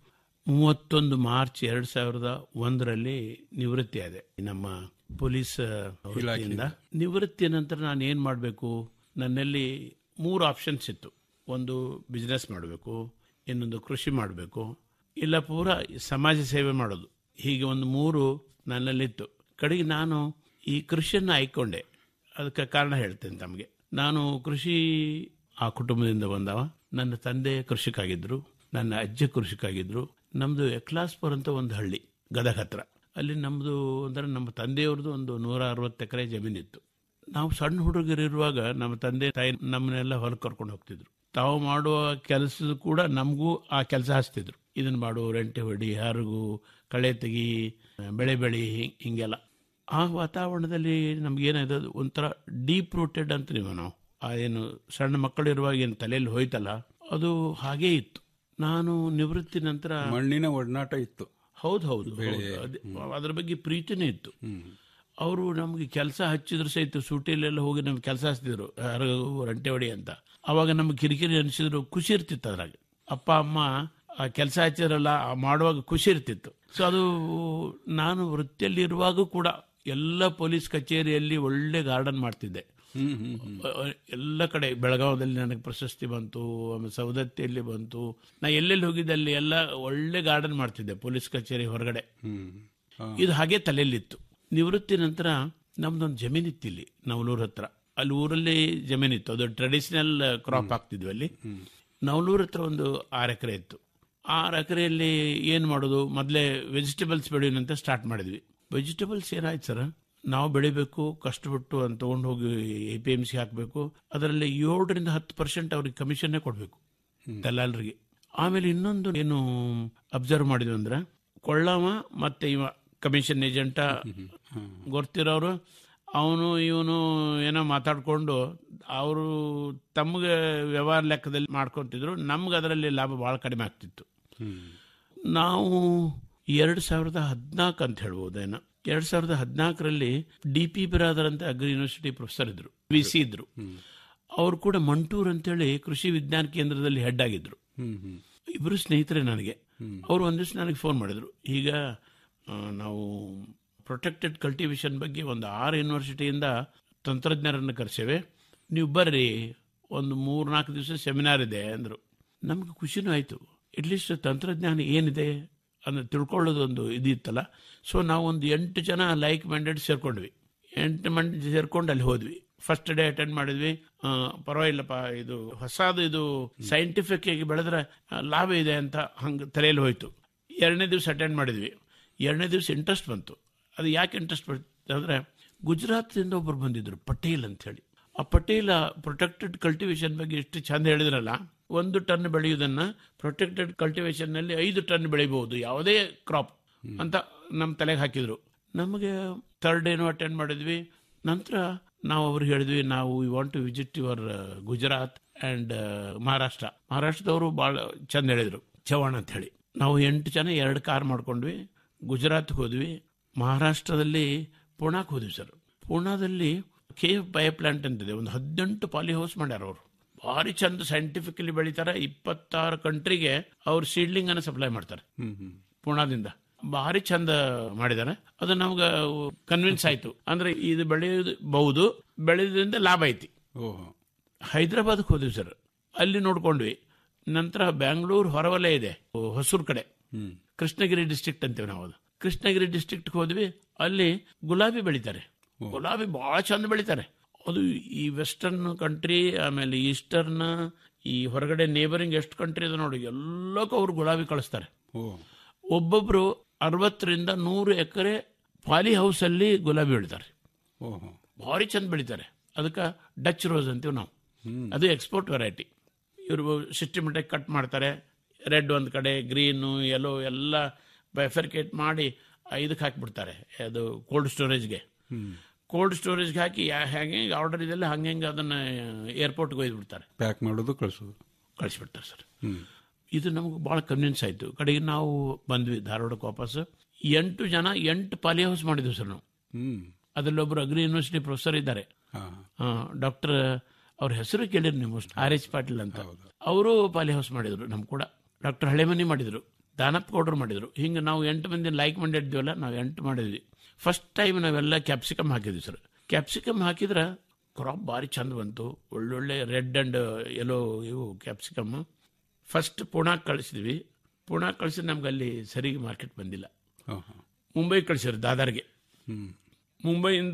ಮೂವತ್ತೊಂದು ಮಾರ್ಚ್ ಎರಡ್ ಸಾವಿರದ ಒಂದರಲ್ಲಿ ನಿವೃತ್ತಿ ಆದೆ ನಮ್ಮ ಪೊಲೀಸ್ ವೃತ್ತಿಯಿಂದ ನಿವೃತ್ತಿಯ ನಂತರ ನಾನು ಏನ್ ಮಾಡಬೇಕು ನನ್ನಲ್ಲಿ ಮೂರು ಆಪ್ಷನ್ಸ್ ಇತ್ತು ಒಂದು ಬಿಸ್ನೆಸ್ ಮಾಡಬೇಕು ಇನ್ನೊಂದು ಕೃಷಿ ಮಾಡಬೇಕು ಇಲ್ಲ ಪೂರ ಸಮಾಜ ಸೇವೆ ಮಾಡೋದು ಹೀಗೆ ಒಂದು ಮೂರು ನನ್ನಲ್ಲಿತ್ತು ಕಡೆಗೆ ನಾನು ಈ ಕೃಷಿಯನ್ನು ಆಯ್ಕೊಂಡೆ ಅದಕ್ಕೆ ಕಾರಣ ಹೇಳ್ತೇನೆ ತಮಗೆ ನಾನು ಕೃಷಿ ಆ ಕುಟುಂಬದಿಂದ ಬಂದವ ನನ್ನ ತಂದೆ ಕೃಷಿಕಾಗಿದ್ರು ನನ್ನ ಅಜ್ಜ ಕೃಷಿಕಾಗಿದ್ರು ನಮ್ದು ಎಕ್ಲಾಸ್ಪುರ್ ಅಂತ ಒಂದು ಹಳ್ಳಿ ಗದಗ ಹತ್ರ ಅಲ್ಲಿ ನಮ್ದು ಅಂದ್ರೆ ನಮ್ಮ ತಂದೆಯವ್ರದ್ದು ಒಂದು ನೂರ ಅರವತ್ತು ಎಕರೆ ಜಮೀನಿತ್ತು ನಾವು ಸಣ್ಣ ಹುಡುಗರಿರುವಾಗ ನಮ್ಮ ತಂದೆ ತಾಯಿ ನಮ್ಮನ್ನೆಲ್ಲ ಹೊಲಕ್ಕೆ ಕರ್ಕೊಂಡು ಹೋಗ್ತಿದ್ರು ತಾವು ಮಾಡುವ ಕೆಲಸ ಕೂಡ ನಮಗೂ ಆ ಕೆಲಸ ಹಚ್ತಿದ್ರು ಇದನ್ನ ಮಾಡು ರೆಂಟೆ ಹೊಡಿ ಹರಗು ಕಳೆ ತೆಗಿ ಬೆಳೆ ಬೆಳಿ ಹಿಂಗ್- ಹಿಂಗೆಲ್ಲ ಆ ವಾತಾವರಣದಲ್ಲಿ ನಮ್ಗೇನಾಯ್ತು ಅದು ಒಂಥರ ಡೀಪ್ ರೂಟೆಡ್ ಅಂತ ನೀವು ನಾವು ಆ ಏನು ಸಣ್ಣ ಮಕ್ಕಳಿರುವಾಗ ಏನು ತಲೆಯಲ್ಲಿ ಹೋಯ್ತಲ್ಲ ಅದು ಹಾಗೇ ಇತ್ತು ನಾನು ನಿವೃತ್ತಿ ನಂತರ ಮಣ್ಣಿನ ಒಡನಾಟ ಇತ್ತು ಹೌದು ಹೌದು ಬೆಳೆ. ಹೌದು. ಅದೇ- ಅದ್ರ ಬಗ್ಗೆ ಪ್ರೀತಿನೇ ಇತ್ತು ಅವರು ನಮಗೆ ಕೆಲಸ ಹಚ್ಚಿದ್ರು ಸಹಿತ ಸೂಟಿಲೆಲ್ಲ ಹೋಗಿ ನಮ್ಗೆ ಕೆಲಸ ಹಚ್ತಿದ್ರು ಹರಗು ರಂಟೆ ಹೊಡಿ ಅಂತ ಅವಾಗ ನಮ್ಗೆ ಕಿರಿಕಿರಿ ಅನಿಸಿದ್ರು ಖುಷಿ ಇರ್ತಿತ್ತು ಅದ್ರಾಗ ಅಪ್ಪ ಅಮ್ಮ ಆ ಕೆಲಸ ಹಚ್ಚಿದ್ರಲ್ಲ ಆ ಮಾಡುವಾಗ ಖುಷಿ ಇರ್ತಿತ್ತು ಸೊ ಅದು ನಾನು ವೃತ್ತಿಯಲ್ಲಿ ಇರುವಾಗ ಕೂಡ ಎಲ್ಲ ಪೊಲೀಸ್ ಕಚೇರಿಯಲ್ಲಿ ಒಳ್ಳೆ ಗಾರ್ಡನ್ ಮಾಡ್ತಿದ್ದೆ ಅಹ್, ಎಲ್ಲ ಕಡೆ ಬೆಳಗಾವದಲ್ಲಿ ನನಗೆ ಪ್ರಶಸ್ತಿ ಬಂತು ಆಮೇಲೆ ಸವದತ್ತಿಯಲ್ಲಿ ಬಂತು ನಾ ಎಲ್ಲೆಲ್ಲಿ ಹೋಗಿದ್ದೆ ಅಲ್ಲಿ ಎಲ್ಲ ಒಳ್ಳೆ ಗಾರ್ಡನ್ ಮಾಡ್ತಿದ್ದೆ ಪೊಲೀಸ್ ಕಚೇರಿ ಹೊರಗಡೆ ಇದು ಹಾಗೆ ತಲೆಯಲ್ಲಿತ್ತು ನಿವೃತ್ತಿ ನಂತರ ನಮ್ದೊಂದು ಜಮೀನಿತ್ತು ಇಲ್ಲಿ ನವಲೂರ್ ಹತ್ರ ಅಲ್ಲಿ ಊರಲ್ಲಿ ಜಮೀನಿತ್ತು ಅದು ಟ್ರೆಡಿಷನಲ್ ಕ್ರಾಪ್ ಹಾಕ್ತಿದ್ವಿ ಅಲ್ಲಿ ನವಲೂರ್ ಹತ್ರ ಒಂದು ಆರು ಎಕರೆ ಇತ್ತು ಆರು ಎಕರೆಯಲ್ಲಿ ಏನು ಮಾಡೋದು ಮೊದಲೇ ವೆಜಿಟೇಬಲ್ಸ್ ಬೆಳೆಯೋಣಂತ ಸ್ಟಾರ್ಟ್ ಮಾಡಿದ್ವಿ ವೆಜಿಟೇಬಲ್ಸ್ ಏನಾಯ್ತು ಸರ್ ನಾವು ಬೆಳಿಬೇಕು ಕಷ್ಟಪಟ್ಟು ಅಂತ ತಗೊಂಡು ಹೋಗಿ ಎ ಪಿ ಎಮ್ ಸಿ ಹಾಕಬೇಕು ಅದರಲ್ಲಿ ಏಳರಿಂದ ಹತ್ತು ಪರ್ಸೆಂಟ್ ಅವ್ರಿಗೆ ಕಮಿಷನ್ನೇ ಕೊಡಬೇಕು ದಲ್ಲಾಳರಿಗೆ ಆಮೇಲೆ ಇನ್ನೊಂದು ಏನು ಅಬ್ಸರ್ವ್ ಮಾಡಿದ್ವಿ ಅಂದ್ರೆ ಕೊಳ್ಳವ ಮತ್ತೆ ಇವ ಕಮಿಷನ್ ಏಜೆಂಟ ಗೊತ್ತಿರೋರು ಅವನು ಇವನು ಏನೋ ಮಾತಾಡ್ಕೊಂಡು ಅವರು ತಮಗೆ ವ್ಯವಹಾರ ಲೆಕ್ಕದಲ್ಲಿ ಮಾಡ್ಕೊಂತಿದ್ರು ನಮ್ಗೆ ಅದರಲ್ಲಿ ಲಾಭ ಭಾಳ ಕಡಿಮೆ ಆಗ್ತಿತ್ತು ನಾವು ಎರಡು ಸಾವಿರದ ಹದಿನಾಲ್ಕು ಅಂತ ಹೇಳ್ಬೋದೇನೋ ಎರಡ್ ಸಾವಿರದ ಹದಿನಾಲ್ಕರಲ್ಲಿ ಡಿ ಪಿ ಬಿರಾದರ್ ಅಂತ ಅಗ್ರಿ ಯೂನಿವರ್ಸಿಟಿ ಪ್ರೊಫೆಸರ್ ಇದ್ರು ವಿ ಸಿ ಇದ್ರು ಅವರು ಕೂಡ ಮಂಟೂರ್ ಅಂತೇಳಿ ಕೃಷಿ ವಿಜ್ಞಾನ ಕೇಂದ್ರದಲ್ಲಿ ಹೆಡ್ ಆಗಿದ್ರು ಇಬ್ಬರು ಸ್ನೇಹಿತರೆ ನನಗೆ ಅವರು ಒಂದ್ ದಿವಸ ನನಗೆ ಫೋನ್ ಮಾಡಿದ್ರು ಈಗ ಆ, ನಾವು ಪ್ರೊಟೆಕ್ಟೆಡ್ ಕಲ್ಟಿವೇಶನ್ ಬಗ್ಗೆ ಒಂದು ಆರು ಯೂನಿವರ್ಸಿಟಿಯಿಂದ ತಂತ್ರಜ್ಞರನ್ನು ಕರೆಸೇವೆ ನೀವು ಬರ್ರಿ ಒಂದು ಮೂರು ನಾಲ್ಕು ದಿವಸ ಸೆಮಿನಾರ್ ಇದೆ ಅಂದರು ನಮ್ಗೆ ಖುಷಿನೂ ಆಯಿತು ಅಟ್ಲೀಸ್ಟ್ ತಂತ್ರಜ್ಞಾನ ಏನಿದೆ ಅನ್ನೋ ತಿಳ್ಕೊಳ್ಳೋದೊಂದು ಇದಿತ್ತಲ್ಲ ಸೊ ನಾವು ಒಂದು ಎಂಟು ಜನ ಲೈಕ್ ಮೈಂಡೆಡ್ ಸೇರ್ಕೊಂಡ್ವಿ ಎಂಟು ಮಂದಿ ಸೇರ್ಕೊಂಡು ಅಲ್ಲಿ ಹೋದ್ವಿ ಫಸ್ಟ್ ಡೇ ಅಟೆಂಡ್ ಮಾಡಿದ್ವಿ ಆ, ಪರವಾಗಿಲ್ಲಪ್ಪ ಇದು ಹೊಸದು ಇದು ಸೈಂಟಿಫಿಕ್ ಆಗಿ ಬೆಳೆದ್ರೆ ಆ, ಲಾಭ ಇದೆ ಅಂತ ಹಂಗೆ ತಲೆಯಲ್ಲಿ ಹೋಯ್ತು ಎರಡನೇ ದಿವಸ ಅಟೆಂಡ್ ಮಾಡಿದ್ವಿ ಎರಡನೇ ದಿವಸ ಇಂಟ್ರೆಸ್ಟ್ ಬಂತು ಅದು ಯಾಕೆ ಇಂಟ್ರೆಸ್ಟ್ ಬಂತು ಅಂದರೆ ಗುಜರಾತ್ದಿಂದ ಒಬ್ಬರು ಬಂದಿದ್ರು ಪಟೇಲ್ ಅಂತ ಹೇಳಿ ಆ ಪಟೇಲ ಪ್ರೊಟೆಕ್ಟೆಡ್ ಕಲ್ಟಿವೇಶನ್ ಬಗ್ಗೆ ಎಷ್ಟು ಚಂದ ಹೇಳಿದ್ರಲ್ಲ ಒಂದು ಟನ್ ಬೆಳೆಯುವುದನ್ನ ಪ್ರೊಟೆಕ್ಟೆಡ್ ಕಲ್ಟಿವೇಶನ್ ನಲ್ಲಿ ಐದು ಟನ್ ಬೆಳಿಬಹುದು ಯಾವುದೇ ಕ್ರಾಪ್ ಅಂತ ನಮ್ಮ ತಲೆಗೆ ಹಾಕಿದ್ರು ನಮಗೆ ಥರ್ಡ್ ಡೇನು ಅಟೆಂಡ್ ಮಾಡಿದ್ವಿ ನಂತರ ನಾವು ಅವ್ರಿಗೆ ಹೇಳಿದ್ವಿ ನಾವು we want to visit your Gujarat and Maharashtra ಮಹಾರಾಷ್ಟ್ರದವರು ಭಾಳ ಚಂದ ಹೇಳಿದ್ರು ಚವಾಣ್ ಅಂತ ಹೇಳಿ ನಾವು ಎಂಟು ಜನ ಎರಡು ಕಾರ್ ಮಾಡ್ಕೊಂಡ್ವಿ ಗುಜರಾತ್ಗೆ ಹೋದ್ವಿ ಮಹಾರಾಷ್ಟ್ರದಲ್ಲಿ ಪೂನಾಕ್ ಹೋದ್ವಿ ಸರ್ ಪೂನಾದಲ್ಲಿ ಕೇವ್ ಬಯೋ ಪ್ಲಾಂಟ್ ಅಂತಿದೆ ಒಂದು ಹದಿನೆಂಟು ಪಾಲಿ ಹೌಸ್ ಮಾಡ್ಯಾರ ಅವರು ಭಾರಿ ಚಂದ ಸೈಂಟಿಫಿಕಲಿ ಬೆಳಿತಾರೆ ಇಪ್ಪತ್ತಾರು ಕಂಟ್ರಿಗೆ ಅವ್ರು ಸೀಡ್ಲಿಂಗ್ ಅನ್ನ ಸಪ್ಲೈ ಮಾಡ್ತಾರೆ ಪೂನಾದಿಂದ ಭಾರಿ ಚಂದ ಮಾಡಿದ್ದಾರೆ ಅದು ನಮ್ಗೆ ಕನ್ವಿನ್ಸ್ ಆಯ್ತು ಅಂದ್ರೆ ಇದು ಬೆಳೆಯಬಹುದು ಬೆಳೆಯೋದ್ರಿಂದ ಲಾಭ ಐತಿ ಹೈದರಾಬಾದ್ಗೆ ಹೋದ್ವಿ ಸರ್ ಅಲ್ಲಿ ನೋಡ್ಕೊಂಡ್ವಿ ನಂತರ ಬ್ಯಾಂಗ್ಳೂರ್ ಹೊರವಲಯ ಇದೆ ಹೊಸೂರ್ ಕಡೆ ಕೃಷ್ಣಗಿರಿ ಡಿಸ್ಟ್ರಿಕ್ಟ್ ಅಂತೀವಿ ನಾವು ಅದು ಕೃಷ್ಣಗಿರಿ ಡಿಸ್ಟ್ರಿಕ್ಟ್ ಹೋದ್ವಿ ಅಲ್ಲಿ ಗುಲಾಬಿ ಬೆಳಿತಾರೆ ಗುಲಾಬಿ ಬಹಳ ಚಂದ ಬೆಳಿತಾರೆ ಅದು ಈ ವೆಸ್ಟರ್ನ್ ಕಂಟ್ರಿ ಆಮೇಲೆ ಈಸ್ಟರ್ನ್ ಈ ಹೊರಗಡೆ ನೇಬರಿಂಗ್ ಎಷ್ಟು ಕಂಟ್ರಿ ಇದೆ ನೋಡಿ ಎಲ್ಲಕ್ಕೂ ಅವ್ರು ಗುಲಾಬಿ ಕಳಿಸ್ತಾರೆ ಓ ಒಬ್ಬೊಬ್ರು ಅರವತ್ತರಿಂದ ನೂರು ಎಕರೆ ಪಾಲಿ ಹೌಸಲ್ಲಿ ಗುಲಾಬಿ ಬೆಳಿತಾರೆ ಓಹೋ ಭಾರಿ ಚಂದ ಬೆಳಿತಾರೆ ಅದಕ್ಕೆ ಡಚ್ ರೋಸ್ ಅಂತೀವಿ ನಾವು ಅದು ಎಕ್ಸ್ಪೋರ್ಟ್ ವೆರೈಟಿ ಇವರು ಸಿಸ್ಟಮೆಟಿಕ್ ಕಟ್ ಮಾಡ್ತಾರೆ ರೆಡ್ ಒಂದು ಕಡೆ ಗ್ರೀನು ಯೆಲ್ಲೋ ಎಲ್ಲ ಬೈಫರ್ಕೇಟ್ ಮಾಡಿ ಇದಕ್ಕೆ ಹಾಕಿಬಿಡ್ತಾರೆ ಅದು ಕೋಲ್ಡ್ ಸ್ಟೋರೇಜ್ಗೆ ಕೋಲ್ಡ್ ಸ್ಟೋರೇಜ್ಗೆ ಹಾಕಿ ಯಾ- ಹೆಂಗೆ ಆರ್ಡರ್ ಇದೆಲ್ಲ ಹಂಗೆ ಹಂಗೆ ಅದನ್ನು ಏರ್ಪೋರ್ಟ್ಗೆ ಒಯ್ದು ಬಿಡ್ತಾರೆ ಪ್ಯಾಕ್ ಮಾಡೋದು ಕಳಿಸೋದು ಕಳಿಸ್ಬಿಡ್ತಾರೆ ಸರ್ ಹ್ಮ್ ಇದು ನಮಗೆ ಭಾಳ ಕನ್ವಿನ್ಸ್ ಆಯಿತು ಕಡೆಗೆ ನಾವು ಬಂದ್ವಿ ಧಾರವಾಡಕ್ಕೆ ವಾಪಸ್ ಎಂಟು ಜನ ಎಂಟು ಪಾಲಿ ಹೌಸ್ ಮಾಡಿದ್ವಿ ಸರ್ ನಾವು ಹ್ಮ್ ಅದರಲ್ಲಿ ಒಬ್ಬರು ಅಗ್ರಿ ಯೂನಿವರ್ಸಿಟಿ ಪ್ರೊಫೆಸರ್ ಇದ್ದಾರೆ ಹಾ ಡಾಕ್ಟರ್ ಅವ್ರ ಹೆಸರು ಕೇಳಿರಿ ನೀವು ಆರ್ ಎಚ್ ಪಾಟೀಲ್ ಅಂತ ಅವರು ಪಾಲಿ ಹೌಸ್ ಮಾಡಿದ್ರು ನಮ್ ಕೂಡ ಡಾಕ್ಟರ್ ಹಳೆಮನಿ ಮಾಡಿದ್ರು ದಾನಪ್ಪ ಗೌಡ್ರು ಮಾಡಿದ್ರು ಹಿಂಗೆ ನಾವು ಎಂಟು ಮಂದಿ ಲೈಕ್ ಮಾಡಿದ್ವಲ್ಲ ನಾವು ಎಂಟು ಮಾಡಿದ್ವಿ ಫಸ್ಟ್ ಟೈಮ್ ನಾವೆಲ್ಲ ಕ್ಯಾಪ್ಸಿಕಮ್ ಹಾಕಿದ್ವಿ ಸರ್ ಕ್ಯಾಪ್ಸಿಕಮ್ ಹಾಕಿದ್ರೆ ಕ್ರಾಪ್ ಭಾರಿ ಚಂದ ಬಂತು ಒಳ್ಳೊಳ್ಳೆ ರೆಡ್ ಅಂಡ್ ಎಲ್ಲೋ ಇವು ಕ್ಯಾಪ್ಸಿಕಮ್ ಫಸ್ಟ್ ಪುಣಾಕ್ ಕಳಿಸಿದ್ವಿ ಪುಣಾಕ್ ಕಳಿಸಿ ನಮ್ಗೆ ಅಲ್ಲಿ ಸರಿಗೆ ಮಾರ್ಕೆಟ್ ಬಂದಿಲ್ಲ ಮುಂಬೈ ಕಳಿಸಿದ್ರು ದಾದರ್ಗೆ ಹ್ಮ್ ಮುಂಬೈಯಿಂದ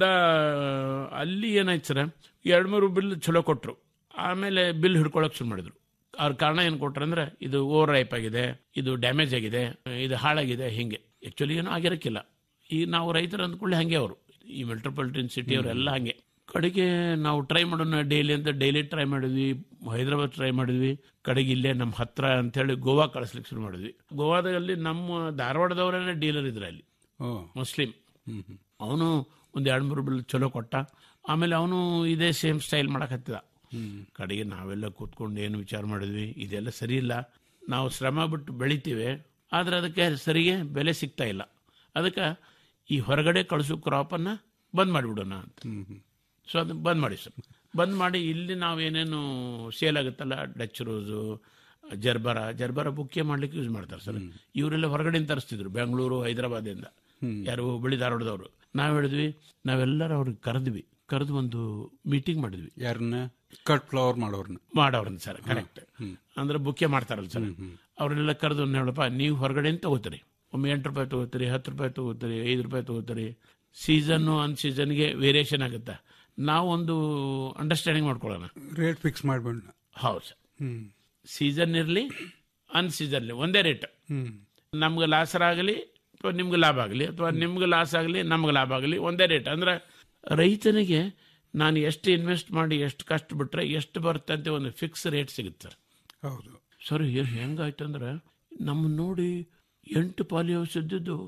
ಅಲ್ಲಿ ಏನಾಯ್ತು ಸರ್ ಎರಡು ಮೂರು ಬಿಲ್ ಚಲೋ ಕೊಟ್ಟರು ಆಮೇಲೆ ಬಿಲ್ ಹಿಡ್ಕೊಳಕ್ ಶುರು ಮಾಡಿದ್ರು ಅವ್ರ ಕಾರಣ ಏನು ಕೊಟ್ರು ಅಂದ್ರೆ ಇದು ಓವರ್ ರೈಪ್ ಆಗಿದೆ ಇದು ಡ್ಯಾಮೇಜ್ ಆಗಿದೆ ಇದು ಹಾಳಾಗಿದೆ ಹಿಂಗೆ ಆಕ್ಚುಲಿ ಏನೂ ಆಗಿರಕ್ಕಿಲ್ಲ ಈ ನಾವು ರೈತರು ಅಂದ್ಕೊಳ್ಳಿ ಹಂಗೆ ಅವರು ಈ ಮೆಟ್ರೋಪಾಲಿಟನ್ ಸಿಟಿ ಅವರೆಲ್ಲ ಹಂಗೆ ಕಡೆಗೆ ನಾವು ಟ್ರೈ ಮಾಡೋಣ ಡೈಲಿ ಅಂತ ಡೈಲಿ ಟ್ರೈ ಮಾಡಿದ್ವಿ ಹೈದರಾಬಾದ್ ಟ್ರೈ ಮಾಡಿದ್ವಿ ಕಡೆಗೆ ಇಲ್ಲೇ ನಮ್ಮ ಹತ್ರ ಅಂತೇಳಿ ಗೋವಾ ಕಳಿಸ್ಲಿಕ್ಕೆ ಶುರು ಮಾಡಿದ್ವಿ ಗೋವಾದಲ್ಲಿ ನಮ್ಮ ಧಾರವಾಡದವರೇ ಡೀಲರ್ ಇದ್ರು ಅಲ್ಲಿ ಓ ಮುಸ್ಲಿಂ ಹ್ಮ್ ಹ್ಮ್ ಅವನು ಒಂದು ಎರಡು ಮೂರು ಬಿಲ್ ಚಲೋ ಕೊಟ್ಟ ಆಮೇಲೆ ಅವನು ಇದೇ ಸೇಮ್ ಸ್ಟೈಲ್ ಮಾಡಕತ್ತಿದ ಹ್ಮ್ ಕಡೆಗೆ ನಾವೆಲ್ಲ ಕೂತ್ಕೊಂಡು ಏನು ವಿಚಾರ ಮಾಡಿದ್ವಿ ಇದೆಲ್ಲ ಸರಿ ಇಲ್ಲ ನಾವು ಶ್ರಮ ಬಿಟ್ಟು ಬೆಳಿತೀವಿ ಆದ್ರೆ ಅದಕ್ಕೆ ಸರಿಗೆ ಬೆಲೆ ಸಿಗ್ತಾ ಇಲ್ಲ ಅದಕ್ಕೆ ಈ ಹೊರಗಡೆ ಕಳಿಸೋ ಕ್ರಾಪನ್ನು ಬಂದ್ ಮಾಡಿಬಿಡೋಣ ಅಂತ ಹ್ಮ್ ಹ್ಮ್ ಸೊ ಅದು ಬಂದ್ ಮಾಡಿ ಸರ್ ಬಂದ್ ಮಾಡಿ ಇಲ್ಲಿ ನಾವೇನೇನು ಸೇಲ್ ಆಗುತ್ತಲ್ಲ Dutch rose gerbera gerbera bouquet ಮಾಡ್ಲಿಕ್ಕೆ ಯೂಸ್ ಮಾಡ್ತಾರೆ ಸರ್ ಇವರೆಲ್ಲ ಹೊರಗಡೆಯಿಂದ ತರಿಸ್ತಿದ್ರು ಬೆಂಗಳೂರು ಹೈದರಾಬಾದಿಂದ ಯಾರು ಬಿಳಿ ಧಾರವಾಡದವರು ನಾವು ಹೇಳಿದ್ವಿ ನಾವೆಲ್ಲರೂ ಅವ್ರಿಗೆ ಕರೆದ್ವಿ ಕರೆದು ಒಂದು ಮೀಟಿಂಗ್ ಮಾಡಿದ್ವಿ ಯಾರನ್ನ ಕಟ್ ಫ್ಲವರ್ ಮಾಡೋರ್ನ ಮಾಡೋರನ್ನ ಸರ್ ಕರೆಕ್ಟ್ ಅಂದ್ರೆ ಬುಕ್ಕೆ ಮಾಡ್ತಾರಲ್ಲ ಸರ್ ಅವ್ರನ್ನೆಲ್ಲ ಕರೆದು ಹೇಳಪ್ಪ ನೀವು ಹೊರಗಡೆಯಿಂದ ತಗೋತೀರಿ ಒಮ್ಮೆ ಎಂಟು ರೂಪಾಯಿ ತಗೋತೀರಿ ಹತ್ತು ರೂಪಾಯಿ ತಗೋತೀರಿ ಐದು ರೂಪಾಯಿ ತಗೋತೀರಿ ಸೀಸನ್ನು ಅನ್ ಸೀಸನ್ಗೆ ವೇರಿಯೇಷನ್ ಆಗುತ್ತೆ ನಾವು ಒಂದು ಅಂಡರ್ಸ್ಟ್ಯಾಂಡಿಂಗ್ ಮಾಡ್ಕೊಳ್ಳೋಣ ರೇಟ್ ಫಿಕ್ಸ್ ಮಾಡ್ಬೇಡ ಹೌದು ಸರ್ ಹ್ಮ್ ಸೀಸನ್ ಇರಲಿ ಅನ್ ಸೀಸನ್ಲಿ ಒಂದೇ ರೇಟ್ ಹ್ಮ್ ನಮ್ಗೆ ಲಾಸರಾಗಲಿ ಅಥವಾ ನಿಮ್ಗೆ ಲಾಭ ಆಗಲಿ ಅಥವಾ ನಿಮ್ಗೆ ಲಾಸ್ ಆಗಲಿ ನಮ್ಗೆ ಲಾಭ ಆಗಲಿ ಒಂದೇ ರೇಟ್ ಅಂದ್ರೆ ರೈತನಿಗೆ ನಾನು ಎಷ್ಟು ಇನ್ವೆಸ್ಟ್ ಮಾಡಿ ಎಷ್ಟು ಕಷ್ಟ ಬಿಟ್ರೆ ಎಷ್ಟು ಬರುತ್ತೆ ಅಂತ ಒಂದು ಫಿಕ್ಸ್ ರೇಟ್ ಸಿಗುತ್ತೆ ಸರ್ ಹೌದು ಸರ್ ಏನು ಹೆಂಗಾಯ್ತು ಅಂದ್ರೆ ನಮ್ಮ ನೋಡಿ ಎಂಟು ಪಾಲಿ ಹೌಸ್ ಇದ್ದಿದ್ದು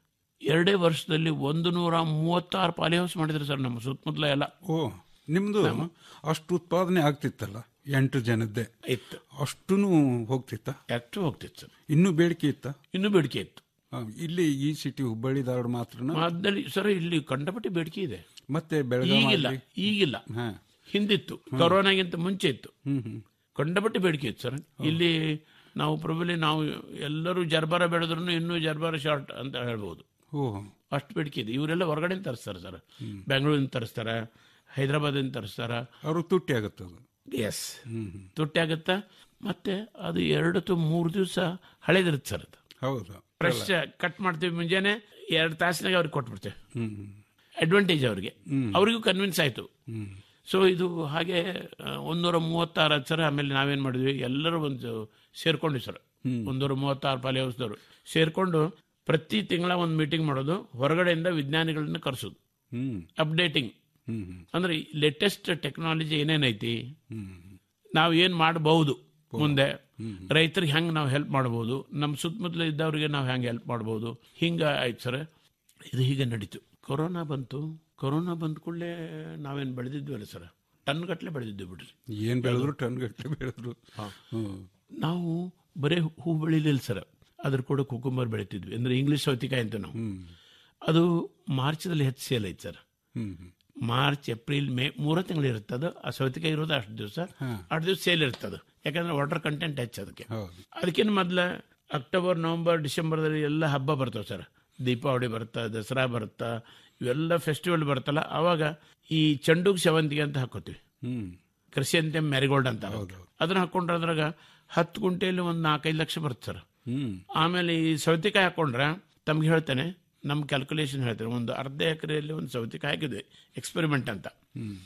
ಎರಡೇ ವರ್ಷದಲ್ಲಿ ಒಂದು ನೂರ ಮೂವತ್ತಾರು ಪಾಲಿ ಹೌಸ್ ಮಾಡಿದ್ರು ಸರ್ ನಮ್ಮ ಸುತ್ತಮುತ್ತಲ ಎಲ್ಲ ಓ ನಿಮ್ದು ಅಷ್ಟು ಉತ್ಪಾದನೆ ಆಗ್ತಿತ್ತಲ್ಲ ಎಂಟು ಜನದ್ದೇ ಇತ್ತು ಅಷ್ಟು ಹೋಗ್ತಿತ್ತ ಎಷ್ಟು ಹೋಗ್ತಿತ್ತು ಸರ್ ಇನ್ನೂ ಬೇಡಿಕೆ ಇತ್ತ ಇನ್ನೂ ಬೇಡಿಕೆ ಇತ್ತು ಆ, ಇಲ್ಲಿ ಈ ಸಿಟಿ ಹುಬ್ಬಳ್ಳಿ ಧಾರವಾಡ ಮಾತ್ರನ ಅದ್ರಲ್ಲಿ ಸರ್ ಇಲ್ಲಿ ಕಂಡಪಟ್ಟಿ ಬೇಡಿಕೆ ಇದೆ ಮತ್ತೆ ಈಗಿಲ್ಲ ಬೆಳಗಾವಿ ಈಗಿಲ್ಲ ಹಾ ಹಿಂದಿತ್ತು ಕೊರೋನಾಗಿಂತ ಮುಂಚೆ ಇತ್ತು ಹ್ಮ್ ಹ್ಮ್ ಕಂಡಪಟ್ಟಿ ಬೇಡಿಕೆ ಇತ್ತು ಸರ್ ಇಲ್ಲಿ ನಾವು ಪ್ರಬಲಿ ನಾವು ಎಲ್ಲರೂ ಜರ್ಬಾರ ಬೆಳೆದ್ರು ಇನ್ನೂ ಜರ್ಬಾರ ಶಾರ್ಟ್ ಅಂತ ಹೇಳ್ಬೋದು ಓ ಅಷ್ಟು ಬೇಡಿಕೆ ಇದೆ ಇವರೆಲ್ಲ ಹೊರಗಡೆ ತರಿಸ್ತಾರೆ ಸರ್ ಬೆಂಗಳೂರಿಂದ ತರಿಸ್ತಾರೆ ಹೈದರಾಬಾದಿಂದ ತರಿಸ್ತಾರ ಅವರು ತುಟ್ಟಿ ಆಗುತ್ತದು ಎಸ್ ತುಟ್ಟಿ ಆಗುತ್ತಾ ಮತ್ತೆ ಅದು ಎರಡು ತು ಮೂರು ದಿವಸ ಹಳೇದಿರುತ್ತೆ ಸರ್ ಅದು ಹೌದು ಫ್ರೆಶ್ ಕಟ್ ಮಾಡ್ತೀವಿ ಮುಂಜಾನೆ ಎರಡು ತಾಸಿನಾಗ ಅವ್ರಿಗೆ ಕೊಟ್ಬಿಡ್ತೇವೆ ಹ್ಮ್ ಅಡ್ವಾಂಟೇಜ್ ಅವ್ರಿಗೆ ಅವರಿಗೂ ಕನ್ವಿನ್ಸ್ ಆಯ್ತು ಹ್ಮ್ ಸೊ ಇದು ಹಾಗೆ ಆ, ಒಂದೂರ ಮೂವತ್ತಾರು ಸರ್ ಆಮೇಲೆ ನಾವೇನ್ ಮಾಡಿದ್ವಿ ಎಲ್ಲರೂ ಒಂದು ಸೇರ್ಕೊಂಡ್ವಿ ಸರ್ ಒಂದೂರ ಮೂವತ್ತಾರು ಪಾಲಿ ಹೌಸ್ದವರು ಸೇರ್ಕೊಂಡು ಪ್ರತಿ ತಿಂಗಳ ಒಂದು ಮೀಟಿಂಗ್ ಮಾಡೋದು ಹೊರಗಡೆಯಿಂದ ವಿಜ್ಞಾನಿಗಳನ್ನ ಕರೆಸೋದು ಹ್ಮ್ ಅಪ್ಡೇಟಿಂಗ್ ಹ್ಮ್ ಹ್ಮ್ ಅಂದ್ರೆ ಲೇಟೆಸ್ಟ್ ಟೆಕ್ನಾಲಜಿ ಏನೇನೈತಿ ಹ್ಮ್ ನಾವು ಏನು ಮಾಡಬಹುದು ಮುಂದೆ ರೈತರಿಗೆ ಹೆಂಗೆ ನಾವು ಹೆಲ್ಪ್ ಮಾಡ್ಬೋದು ನಮ್ಮ ಸುತ್ತಮುತ್ತಲ ಇದ್ದವ್ರಿಗೆ ನಾವು ಹೆಂಗೆ ಹೆಲ್ಪ್ ಮಾಡ್ಬೋದು ಹಿಂಗೆ ಆಯ್ತು ಸರ್ ಇದು ಹೀಗೆ ನಡೀತು ಕೊರೋನಾ ಬಂತು ಕೊರೋನಾ ಬಂದ ಕೂಡಲೇ ನಾವೇನು ಬೆಳೆದಿದ್ವಲ್ಲ ಸರ್ ಟನ್ ಗಟ್ಟಲೆ ಬೆಳೆದಿದ್ವಿ ಬಿಡ್ರಿ ಏನ್ ಬೆಳೆದ್ರು ಟನ್ ಗಟ್ಟಲೆ ಬೆಳೆದ್ರು ಹ್ಮ್ ನಾವು ಬರೇ ಹೂ ಬೆಳಿಲಿಲ್ಲ ಸರ್ ಅದ್ರ ಕೂಡ ಕುಕುಂಬರ್ ಬೆಳಿತಿದ್ವಿ ಅಂದ್ರೆ ಇಂಗ್ಲಿಷ್ ಸೌತಿಕಾಯಿ ಅಂತ ನಾವು ಅದು ಮಾರ್ಚ್ದಲ್ಲಿ ಹೆಚ್ಚು ಸೇಲ್ ಐತೆ ಸರ್ ಹ್ಮ್ ಹ್ಮ್ ಮಾರ್ಚ್ ಏಪ್ರಿಲ್ ಮೇ ಮೂರ ತಿಂಗಳು ಇರುತ್ತೆ ಅದು ಆ ಸೌತಿಕಾಯಿ ಇರೋದು ಅಷ್ಟು ದಿವಸ ಅಷ್ಟು ದಿವಸ ಸೇಲ್ ಇರ್ತದೆ ಯಾಕಂದ್ರೆ ವಾಟರ್ ಕಂಟೆಂಟ್ ಹೆಚ್ಚು ಅದಕ್ಕೆ ಹೌದು ಅದಕ್ಕಿಂತ ಮೊದಲ ಅಕ್ಟೋಬರ್ ನವೆಂಬರ್ ಡಿಸೆಂಬರ್ದಲ್ಲಿ ಎಲ್ಲ ಹಬ್ಬ ಬರ್ತವೆ ಸರ್ ದೀಪಾವಳಿ ಬರುತ್ತಾ ದಸರಾ ಬರುತ್ತಾ ಇವೆಲ್ಲ ಫೆಸ್ಟಿವಲ್ ಬರುತ್ತಲ್ಲ ಆವಾಗ ಈ ಚೆಂಡುಗ್ ಸೇವಂತಿಗೆ ಅಂತ ಹಾಕೋತೀವಿ ಹ್ಮ್ ಕೃಷಿ ಅಂತ ಮೆರಿಗೋಲ್ಡ್ ಅಂತ ಅದನ್ನ ಹಾಕೊಂಡ್ರೆ ಅದ್ರಾಗ ಹತ್ತು ಗುಂಟೆಯಲ್ಲಿ ಒಂದು ನಾಲ್ಕೈದು ಲಕ್ಷ ಬರುತ್ತೆ ಸರ್ ಹ್ಮ್ ಆಮೇಲೆ ಈ ಸೌತೆಕಾಯಿ ಹಾಕೊಂಡ್ರೆ ತಮ್ಗೆ ಹೇಳ್ತೇನೆ ನಮ್ಮ ಕ್ಯಾಲ್ಕುಲೇಷನ್ ಹೇಳ್ತೇನೆ ಒಂದು ಅರ್ಧ ಎಕರೆಯಲ್ಲಿ ಒಂದು ಸೌತೆಕಾಯಿ ಹಾಕಿದ್ವಿ ಎಕ್ಸ್ಪೆರಿಮೆಂಟ್ ಅಂತ ಹ್ಮ್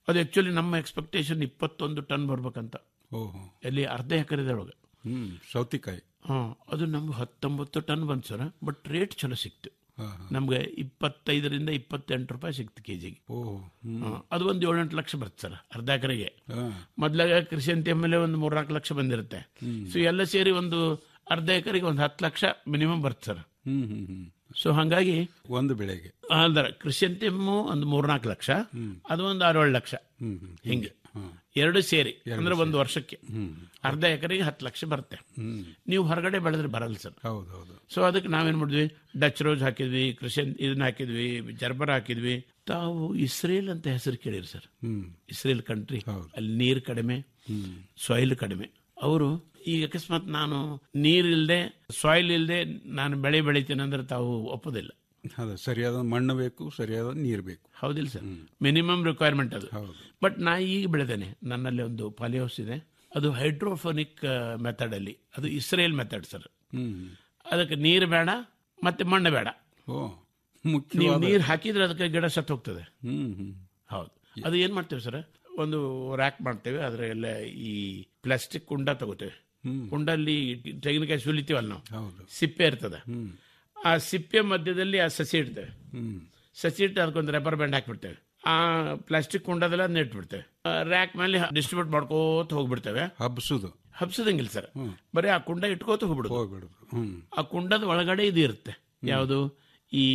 ಅದು ಆಕ್ಚುಲಿ ನಮ್ಮ ಎಕ್ಸ್ಪೆಕ್ಟೇಷನ್ ಇಪ್ಪತ್ತೊಂದು ಟನ್ ಬರ್ಬೇಕಂತ ಓಹೋ ಎಲ್ಲಿ ಅರ್ಧ ಎಕರೆದೊಳಗೆ ಹ್ಮ್ ಸೌತಿಕಾಯಿ ಹಾ ಅದು ನಮ್ಗೆ ಹತ್ತೊಂಬತ್ತು ಟನ್ ಬಂತು ಸರ್ ಬಟ್ ರೇಟ್ ಚಲೋ ಸಿಕ್ತು ಹಾ, ನಮ್ಗೆ ಇಪ್ಪತ್ತೈದರಿಂದ ಇಪ್ಪತ್ತೆಂಟು ರೂಪಾಯಿ ಸಿಕ್ತು ಕೆ ಜಿಗೆ ಓಹೋ ಹ್ಮ್. ಅದು ಒಂದು ಏಳೆಂಟು ಲಕ್ಷ ಬರುತ್ತೆ ಸರ್ ಅರ್ಧ ಎಕರೆಗೆ ಹಾ. ಮೊದ್ಲಾಗ ಕೃಷಿ ಅಂತ ಮೇಲೆ ಒಂದು ಮೂರ್ನಾಲ್ಕು ಲಕ್ಷ ಬಂದಿರುತ್ತೆ ಹ್ಮ್. ಸೊ ಎಲ್ಲ ಸೇರಿ ಒಂದು ಅರ್ಧ ಎಕರೆಗೆ ಒಂದು ಹತ್ತು ಲಕ್ಷ ಮಿನಿಮಮ್ ಬರುತ್ತೆ ಸರ್ ಹ್ಮ್ ಹ್ಮ್ ಹ್ಮ್ ಸೊ ಹಂಗಾಗಿ ಒಂದು ಬೆಳೆಗೆ ಅಂದ್ರೆ ಕೃಷಿ ಅಂತಿಮು ಒಂದು ಮೂರ್ನಾಲ್ಕು ಲಕ್ಷ ಅದು ಒಂದು ಆರೇಳು ಲಕ್ಷ ಹ್ಮ್ ಹ್ಮ್ ಹಿಂಗೆ ಹ್ಮ್. ಎರಡು ಸೇರಿ ಎರಡು ಅಂದ್ರೆ ಒಂದು ಸೇರಿ. ವರ್ಷಕ್ಕೆ ಹ್ಮ್. ಅರ್ಧ ಎಕರೆಗೆ ಹತ್ತು ಲಕ್ಷ ಬರುತ್ತೆ ಹ್ಮ್. ನೀವು ಹೊರಗಡೆ ಬೆಳೆದ್ರೆ ಬರಲ್ಲ ಸರ್ ಹೌದು ಹೌದು ಸೊ ಅದಕ್ಕೆ ನಾವೇನ್ ಮಾಡಿದ್ವಿ ಡಚ್ ರೋಸ್ ಹಾಕಿದ್ವಿ ಕೃಷಿ ಇದನ್ನ ಹಾಕಿದ್ವಿ ಜರ್ಬರ್ ಹಾಕಿದ್ವಿ ತಾವು ಇಸ್ರೇಲ್ ಅಂತ ಹೆಸರು ಕೇಳಿರಿ ಸರ್ ಹ್ಮ್ ಇಸ್ರೇಲ್ ಕಂಟ್ರಿ ಅಲ್ಲಿ ನೀರು ಕಡಿಮೆ ಸಾಯಿಲ್ ಕಡಿಮೆ ಅವರು ಈಗ ಅಕಸ್ಮಾತ್ ನಾನು ನೀರಿಲ್ದೆ ಸಾಯಿಲ್ ಇಲ್ದೆ ನಾನು ಬೆಳೆ ಬೆಳಿತೀನಿ ಅಂದ್ರೆ ತಾವು ಒಪ್ಪೋದಿಲ್ಲ ಅದೇ ಸರಿಯಾದ ಮಣ್ಣು ಬೇಕು ಸರಿಯಾದ ನೀರು ಬೇಕು ಹೌದಿಲ್ಲ ಸರ್ ಮಿನಿಮಮ್ ರಿಕ್ವೈರ್ಮೆಂಟ್ ಅದು ಬಟ್ ನಾ ಈಗ ಬೆಳೆದೇನೆ ನನ್ನಲ್ಲಿ ಒಂದು ಪಾಲಿ ಹೌಸ್ ಇದೆ ಅದು ಹೈಡ್ರೋಫೋನಿಕ್ ಮೆಥಡ್ ಅಲ್ಲಿ ಅದು ಇಸ್ರೇಲ್ ಮೆಥಡ್ ಸರ್ ಹ್ಮ್ ಅದಕ್ಕೆ ನೀರು ಬೇಡ ಮತ್ತೆ ಮಣ್ಣು ಬೇಡ ಓ ನೀವು ಮುಖ್ಯವಾದ ನೀರು ಹಾಕಿದ್ರೆ ಅದಕ್ಕೆ ಗಿಡ ಸತ್ತು ಹೋಗ್ತದೆ ಹ್ಮ್ ಹ್ಮ್ ಹೌದು ಅದು ಏನ್ ಮಾಡ್ತೇವೆ ಸರ್ ಒಂದು ರ್ಯಾಕ್ ಮಾಡ್ತೇವೆ ಅದ್ರ ಎಲ್ಲ ಈ ಪ್ಲಾಸ್ಟಿಕ್ ಕುಂಡ ತಗೋತೇವೆ ಹ್ಮ್. ಕುಂಡಲ್ಲಿ ತೆಂಗಿನಕಾಯಿ ಸುಲಿತೀವಲ್ಲ ನಾವು ಹೌದು ಸಿಪ್ಪೆ ಇರ್ತದೆ ಹ್ಮ್ ಆ ಸಿಪ್ಪೆ ಮಧ್ಯದಲ್ಲಿ ಆ ಸಸಿ ಇಡ್ತೇವೆ ಹ್ಮ್ ಸಸಿ ಇಟ್ಟು ಅದಕ್ಕೊಂದು ರಬ್ಬರ್ ಬ್ಯಾಂಡ್ ಹಾಕ್ಬಿಡ್ತೇವೆ ಆ ಪ್ಲಾಸ್ಟಿಕ್ ಕುಂಡದಲ್ಲ ಅದನ್ನ ಇಟ್ಬಿಡ್ತೇವೆ ರ್ಯಾಕ್ ಮೇಲೆ ಡಿಸ್ಟ್ರಿಬ್ಯೂಟ್ ಮಾಡ್ಕೋತ ಹೋಗ್ಬಿಡ್ತೇವೆ ಹಬ್ಸುದು ಹಬ್ಸದಂಗಿಲ್ಲ ಸರ್ ಬರೀ ಆ ಕುಂಡ ಇಟ್ಕೋತ ಹೋಗ್ಬಿಡುದು ಹೋಗ್ಬಿಡುದು ಹ್ಮ್ ಆ ಕುಂಡದ ಒಳಗಡೆ ಇದು ಇರುತ್ತೆ ಯಾವುದು ಈ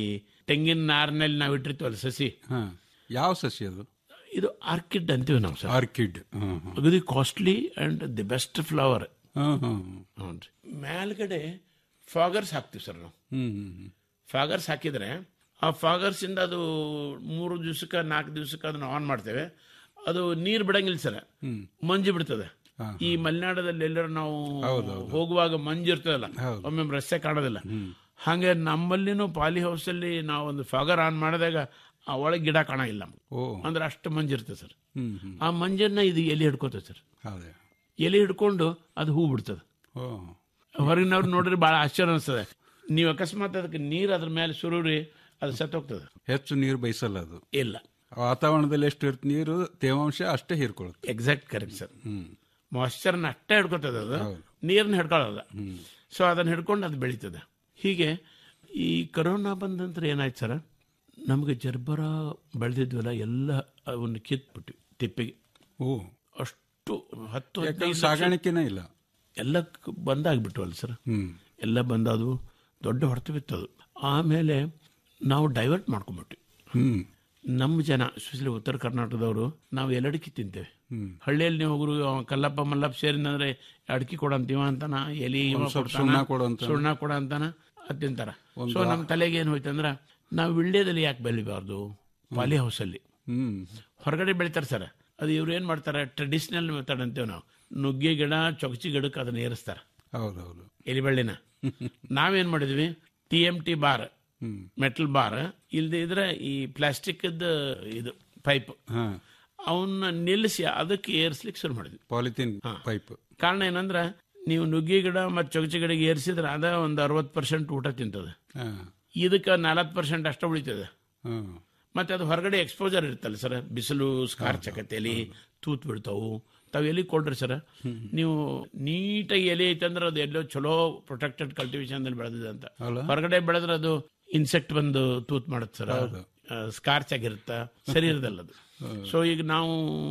ತೆಂಗಿನ ನಾರಿನಲ್ಲಿ ನಾವು ಇಟ್ಟಿರ್ತೀವಲ್ಲ ಸಸಿ ಹಾ ಯಾವ ಸಸಿ ಅದು ಇದು ಆರ್ಕಿಡ್ ಅಂತೀವಿ ನಾವು ಸರ್ ಆರ್ಕಿಡ್ ಹ್ಮ್ ಹ್ಮ್. ಅಗದಿ costly and the best flower ಹ್ಮ್ ಹ್ಮ್ ಹ್ಞೂ ಮೇಲ್ಗಡೆ ಫಾಗರ್ಸ್ ಹಾಕ್ತೀವಿ ಸರ್ ನಾವು ಹ್ಮ್ ಹ್ಮ್ ಹ್ಮ್. ಫಾಗರ್ಸ್ ಹಾಕಿದ್ರೆ ಆ ಫಾಗರ್ಸ್ ಇಂದ ಅದು ಮೂರು ದಿವಸಕ್ಕೆ ನಾಲ್ಕು ದಿವಸಕ್ಕೆ ಅದನ್ನ ಆನ್ ಮಾಡ್ತೇವೆ ಅದು ನೀರು ಬಿಡಂಗಿಲ್ಲ ಸರ್ ಹ್ಮ್. ಮಂಜು ಬಿಡ್ತದೆ ಈ ಮಲೆನಾಡದಲ್ಲಿ ಎಲ್ಲರೂ ನಾವು ಹೋಗುವಾಗ ಮಂಜು ಇರ್ತದಲ್ಲ ಒಮ್ಮೆ ರಸ್ತೆ ಕಾಣೋದಿಲ್ಲ ಹಾಗೆ ನಮ್ಮಲ್ಲಿನೂ ಪಾಲಿ ಹೌಸ್ ಅಲ್ಲಿ ನಾವು ಒಂದು ಫಾಗರ್ ಆನ್ ಮಾಡಿದಾಗ ಆ ಒಳಗೆ ಗಿಡ ಕಾಣಂಗಿಲ್ಲ ನಮ್ಗೆ. ಓ ಅಂದ್ರೆ ಅಷ್ಟು ಮಂಜು ಇರ್ತದೆ ಸರ್ ಹ್ಮ್ ಹ್ಮ್ ಆ ಮಂಜನ್ನ ಇದು ಎಲೆ ಹಿಡ್ಕೋತದೆ ಸರ್ ಅದೇ ಎಲೆ ಹಿಡ್ಕೊಂಡು ಅದು ಹೂ ಬಿಡ್ತದೆ ಓ ಹೊರಗಿನವ್ರು ನೋಡ್ರಿ ಬಹಳ ಆಶ್ಚರ್ಯ ಅನಿಸ್ತದೆ ನೀವು ಅಕಸ್ಮಾತ್ ಅದಕ್ಕೆ ನೀರು ಅದ್ರ ಮೇಲೆ ಸುರುರಿ ಅದು ಸತ್ತೋಗ್ತದೆ ಹೆಚ್ಚು ನೀರು ಬಯಸಲ್ಲ ಅದು ಇಲ್ಲ ವಾತಾವರಣದಲ್ಲಿ ಎಷ್ಟು ಇರುತ್ತೆ ನೀರು ತೇವಾಂಶ ಅಷ್ಟೇ ಹೀರ್ಕೊಳ್ಳುತ್ತೆ ಎಕ್ಸಾಕ್ಟ್ ಕರೆಕ್ಟ್ ಸರ್ ಹ್ಮ್ ಮಾಯ್ಶ್ಚರ್ನ ಅಷ್ಟೇ ಹಿಡ್ಕೊತದೆ ಅದು ನೀರನ್ನ ಹಿಡ್ಕೊಳ್ಳೋದ ಸೊ ಅದನ್ನ ಹಿಡ್ಕೊಂಡು ಅದು ಬೆಳೀತದೆ ಹೀಗೆ ಈ ಕರೋನಾ ಬಂದ ನಂತರ ಏನಾಯ್ತು ಸರ್ ನಮಗೆ ಜರ್ಬರ ಬೆಳೆದಿದ್ವಲ್ಲ ಎಲ್ಲ ಅವನ್ನ ಕಿತ್ಬಿಟ್ವಿ ತಿಪ್ಪಿಗೆ ಓ ಅಷ್ಟು ಹತ್ತು ಯಾಕಂದ್ರೆ ಹದಿನೈದು ಲಕ್ಷ- ಸಾಗಾಣಿಕೆನೇ ಇಲ್ಲ ಎಲ್ಲ ಕ- ಬಂದಾಗ್ಬಿಟ್ವಲ್ಲ ಸರ್ ಹ್ಮ್ ಎಲ್ಲ ಬಂದದು ದೊಡ್ಡ ಹೊಡೆತ ಬಿತ್ತದು ಆಮೇಲೆ ನಾವು ಡೈವರ್ಟ್ ಮಾಡ್ಕೊಂಬಿಟ್ವಿ ಹ್ಮ್ ನಮ್ಮ ಜನ ಸ್ಪೆಷಲಿ ಉತ್ತರ ಕರ್ನಾಟಕದವರು ನಾವು ಎಲ್ಲಡಿಕೆ ತಿಂತೇವೆ ಹ್ಮ್ ಹಳ್ಳಿಯಲ್ಲಿ ನೀವು ಹೋಗ್ರು ಅವ ಕಲ್ಲಪ್ಪ ಮಲ್ಲಪ್ಪ ಸೇರಿನಂದ್ರೆ ಅಡಿಕೆ ಕೊಡಂತೀವ ಅಂತಾನ ಎಲಿ ಇವ ಒಂದ್ ಸ್ವಲ್ಪ ಕೊಡ್ತಾನ, ಸುಣ್ಣ ಕೊಡು ಅಂತಾನ. ಸುಣ್ಣ ಕೊಡ ಅಂತಾನ ಅದ್ ತಿಂತಾರ ಒಂದು ಸೊ ನಮ್ಮ ತಲೆಗೆ ಏನು ಹೋಯ್ತಂದ್ರ ನಾವು ವಿಳ್ಯದಲ್ಲಿ ಯಾಕೆ ಬೆಳಿಬಾರ್ದು ಪಾಲಿ ಹೌಸಲ್ಲಿ ಹ್ಮ್ ಹೊರಗಡೆ ಬೆಳಿತಾರೆ ಸರ್ ಅದು ಇವ್ರು ಏನ್ ಮಾಡ್ತಾರೆ ಟ್ರೆಡಿಷನಲ್ ಮೆಥಡ್ ಅಂತೀವಿ ನಾವು ನುಗ್ಗೆ ಗಿಡ ಚೊಕಚಿ ಗಿಡಕ್ಕೆ ಅದನ್ನ ಏರಿಸ್ತಾರೆ ಹೌದೌದು ಎಲಿಬಳ್ಳಿನ ನಾವೇನ್ ಮಾಡಿದ್ವಿ ಟಿ ಎಂ ಟಿ ಬಾರ್ ಹ್ಮ್ ಮೆಟಲ್ ಬಾರ್ ಇಲ್ದೇ ಇದ್ರೆ ಈ ಪ್ಲಾಸ್ಟಿಕ್ ಇದು ಪೈಪ್ ಹಾ ಅವನ್ನ ನಿಲ್ಲಿಸಿ ಅದಕ್ಕೆ ಏರ್ಸ್ಲಿಕ್ಕೆ ಶುರು ಮಾಡಿದ್ವಿ ಪಾಲಿಥೀನ್ ಪೈಪ್ ಕಾರಣ ಏನಂದ್ರ ನೀವು ನುಗ್ಗಿ ಗಿಡ ಮತ್ತು ಚೊಗಚಿ ಗಿಡಗೆ ಏರಿಸಿದ್ರೆ ಅದ ಒಂದು ಅರವತ್ತು ಪರ್ಸೆಂಟ್ ಊಟ ತಿಂತದೆ ಹಾ ಇದಕ್ಕೆ ನಲವತ್ತು ಪರ್ಸೆಂಟ್ ಅಷ್ಟೇ ಉಳಿತದೆ ಹಾ ಮತ್ತೆ ಅದು ಹೊರಗಡೆ ಎಕ್ಸ್ಪೋಜರ್ ಇರ್ತಲ್ಲ ಸರ್ ಬಿಸಿಲು ಸ್ಕಾರ್ಚ್ ಆಕತ್ತೆ ತೂತ್ ಬಿಡ್ತಾವು ತಾವು ಎಲ್ಲಿ ಕೊಡ್ರಿ ಸರ್ ನೀವು ನೀಟಾಗಿ ಎಲೆ ಐತಂದ್ರೆ ಅದು ಎಲ್ಲೋ ಚಲೋ ಪ್ರೊಟೆಕ್ಟೆಡ್ ಕಲ್ಟಿವೇಶನ್ ಅಲ್ಲಿ ಬೆಳೆದಿದೆ ಅಂತ ಅಲ್ಲ? ಹೊರಗಡೆ ಬೆಳೆದ್ರೆ ಅದು ಇನ್ಸೆಕ್ಟ್ ಬಂದು ತೂತ್ ಮಾಡುತ್ತೆ ಸರ್ ಹೌದು. ಸ್ಕಾರ್ಚ್ ಆಗಿರುತ್ತ ಸರಿ ಇರೋದಲ್ಲ ಅದು ಸೊ ಈಗ ನಾವು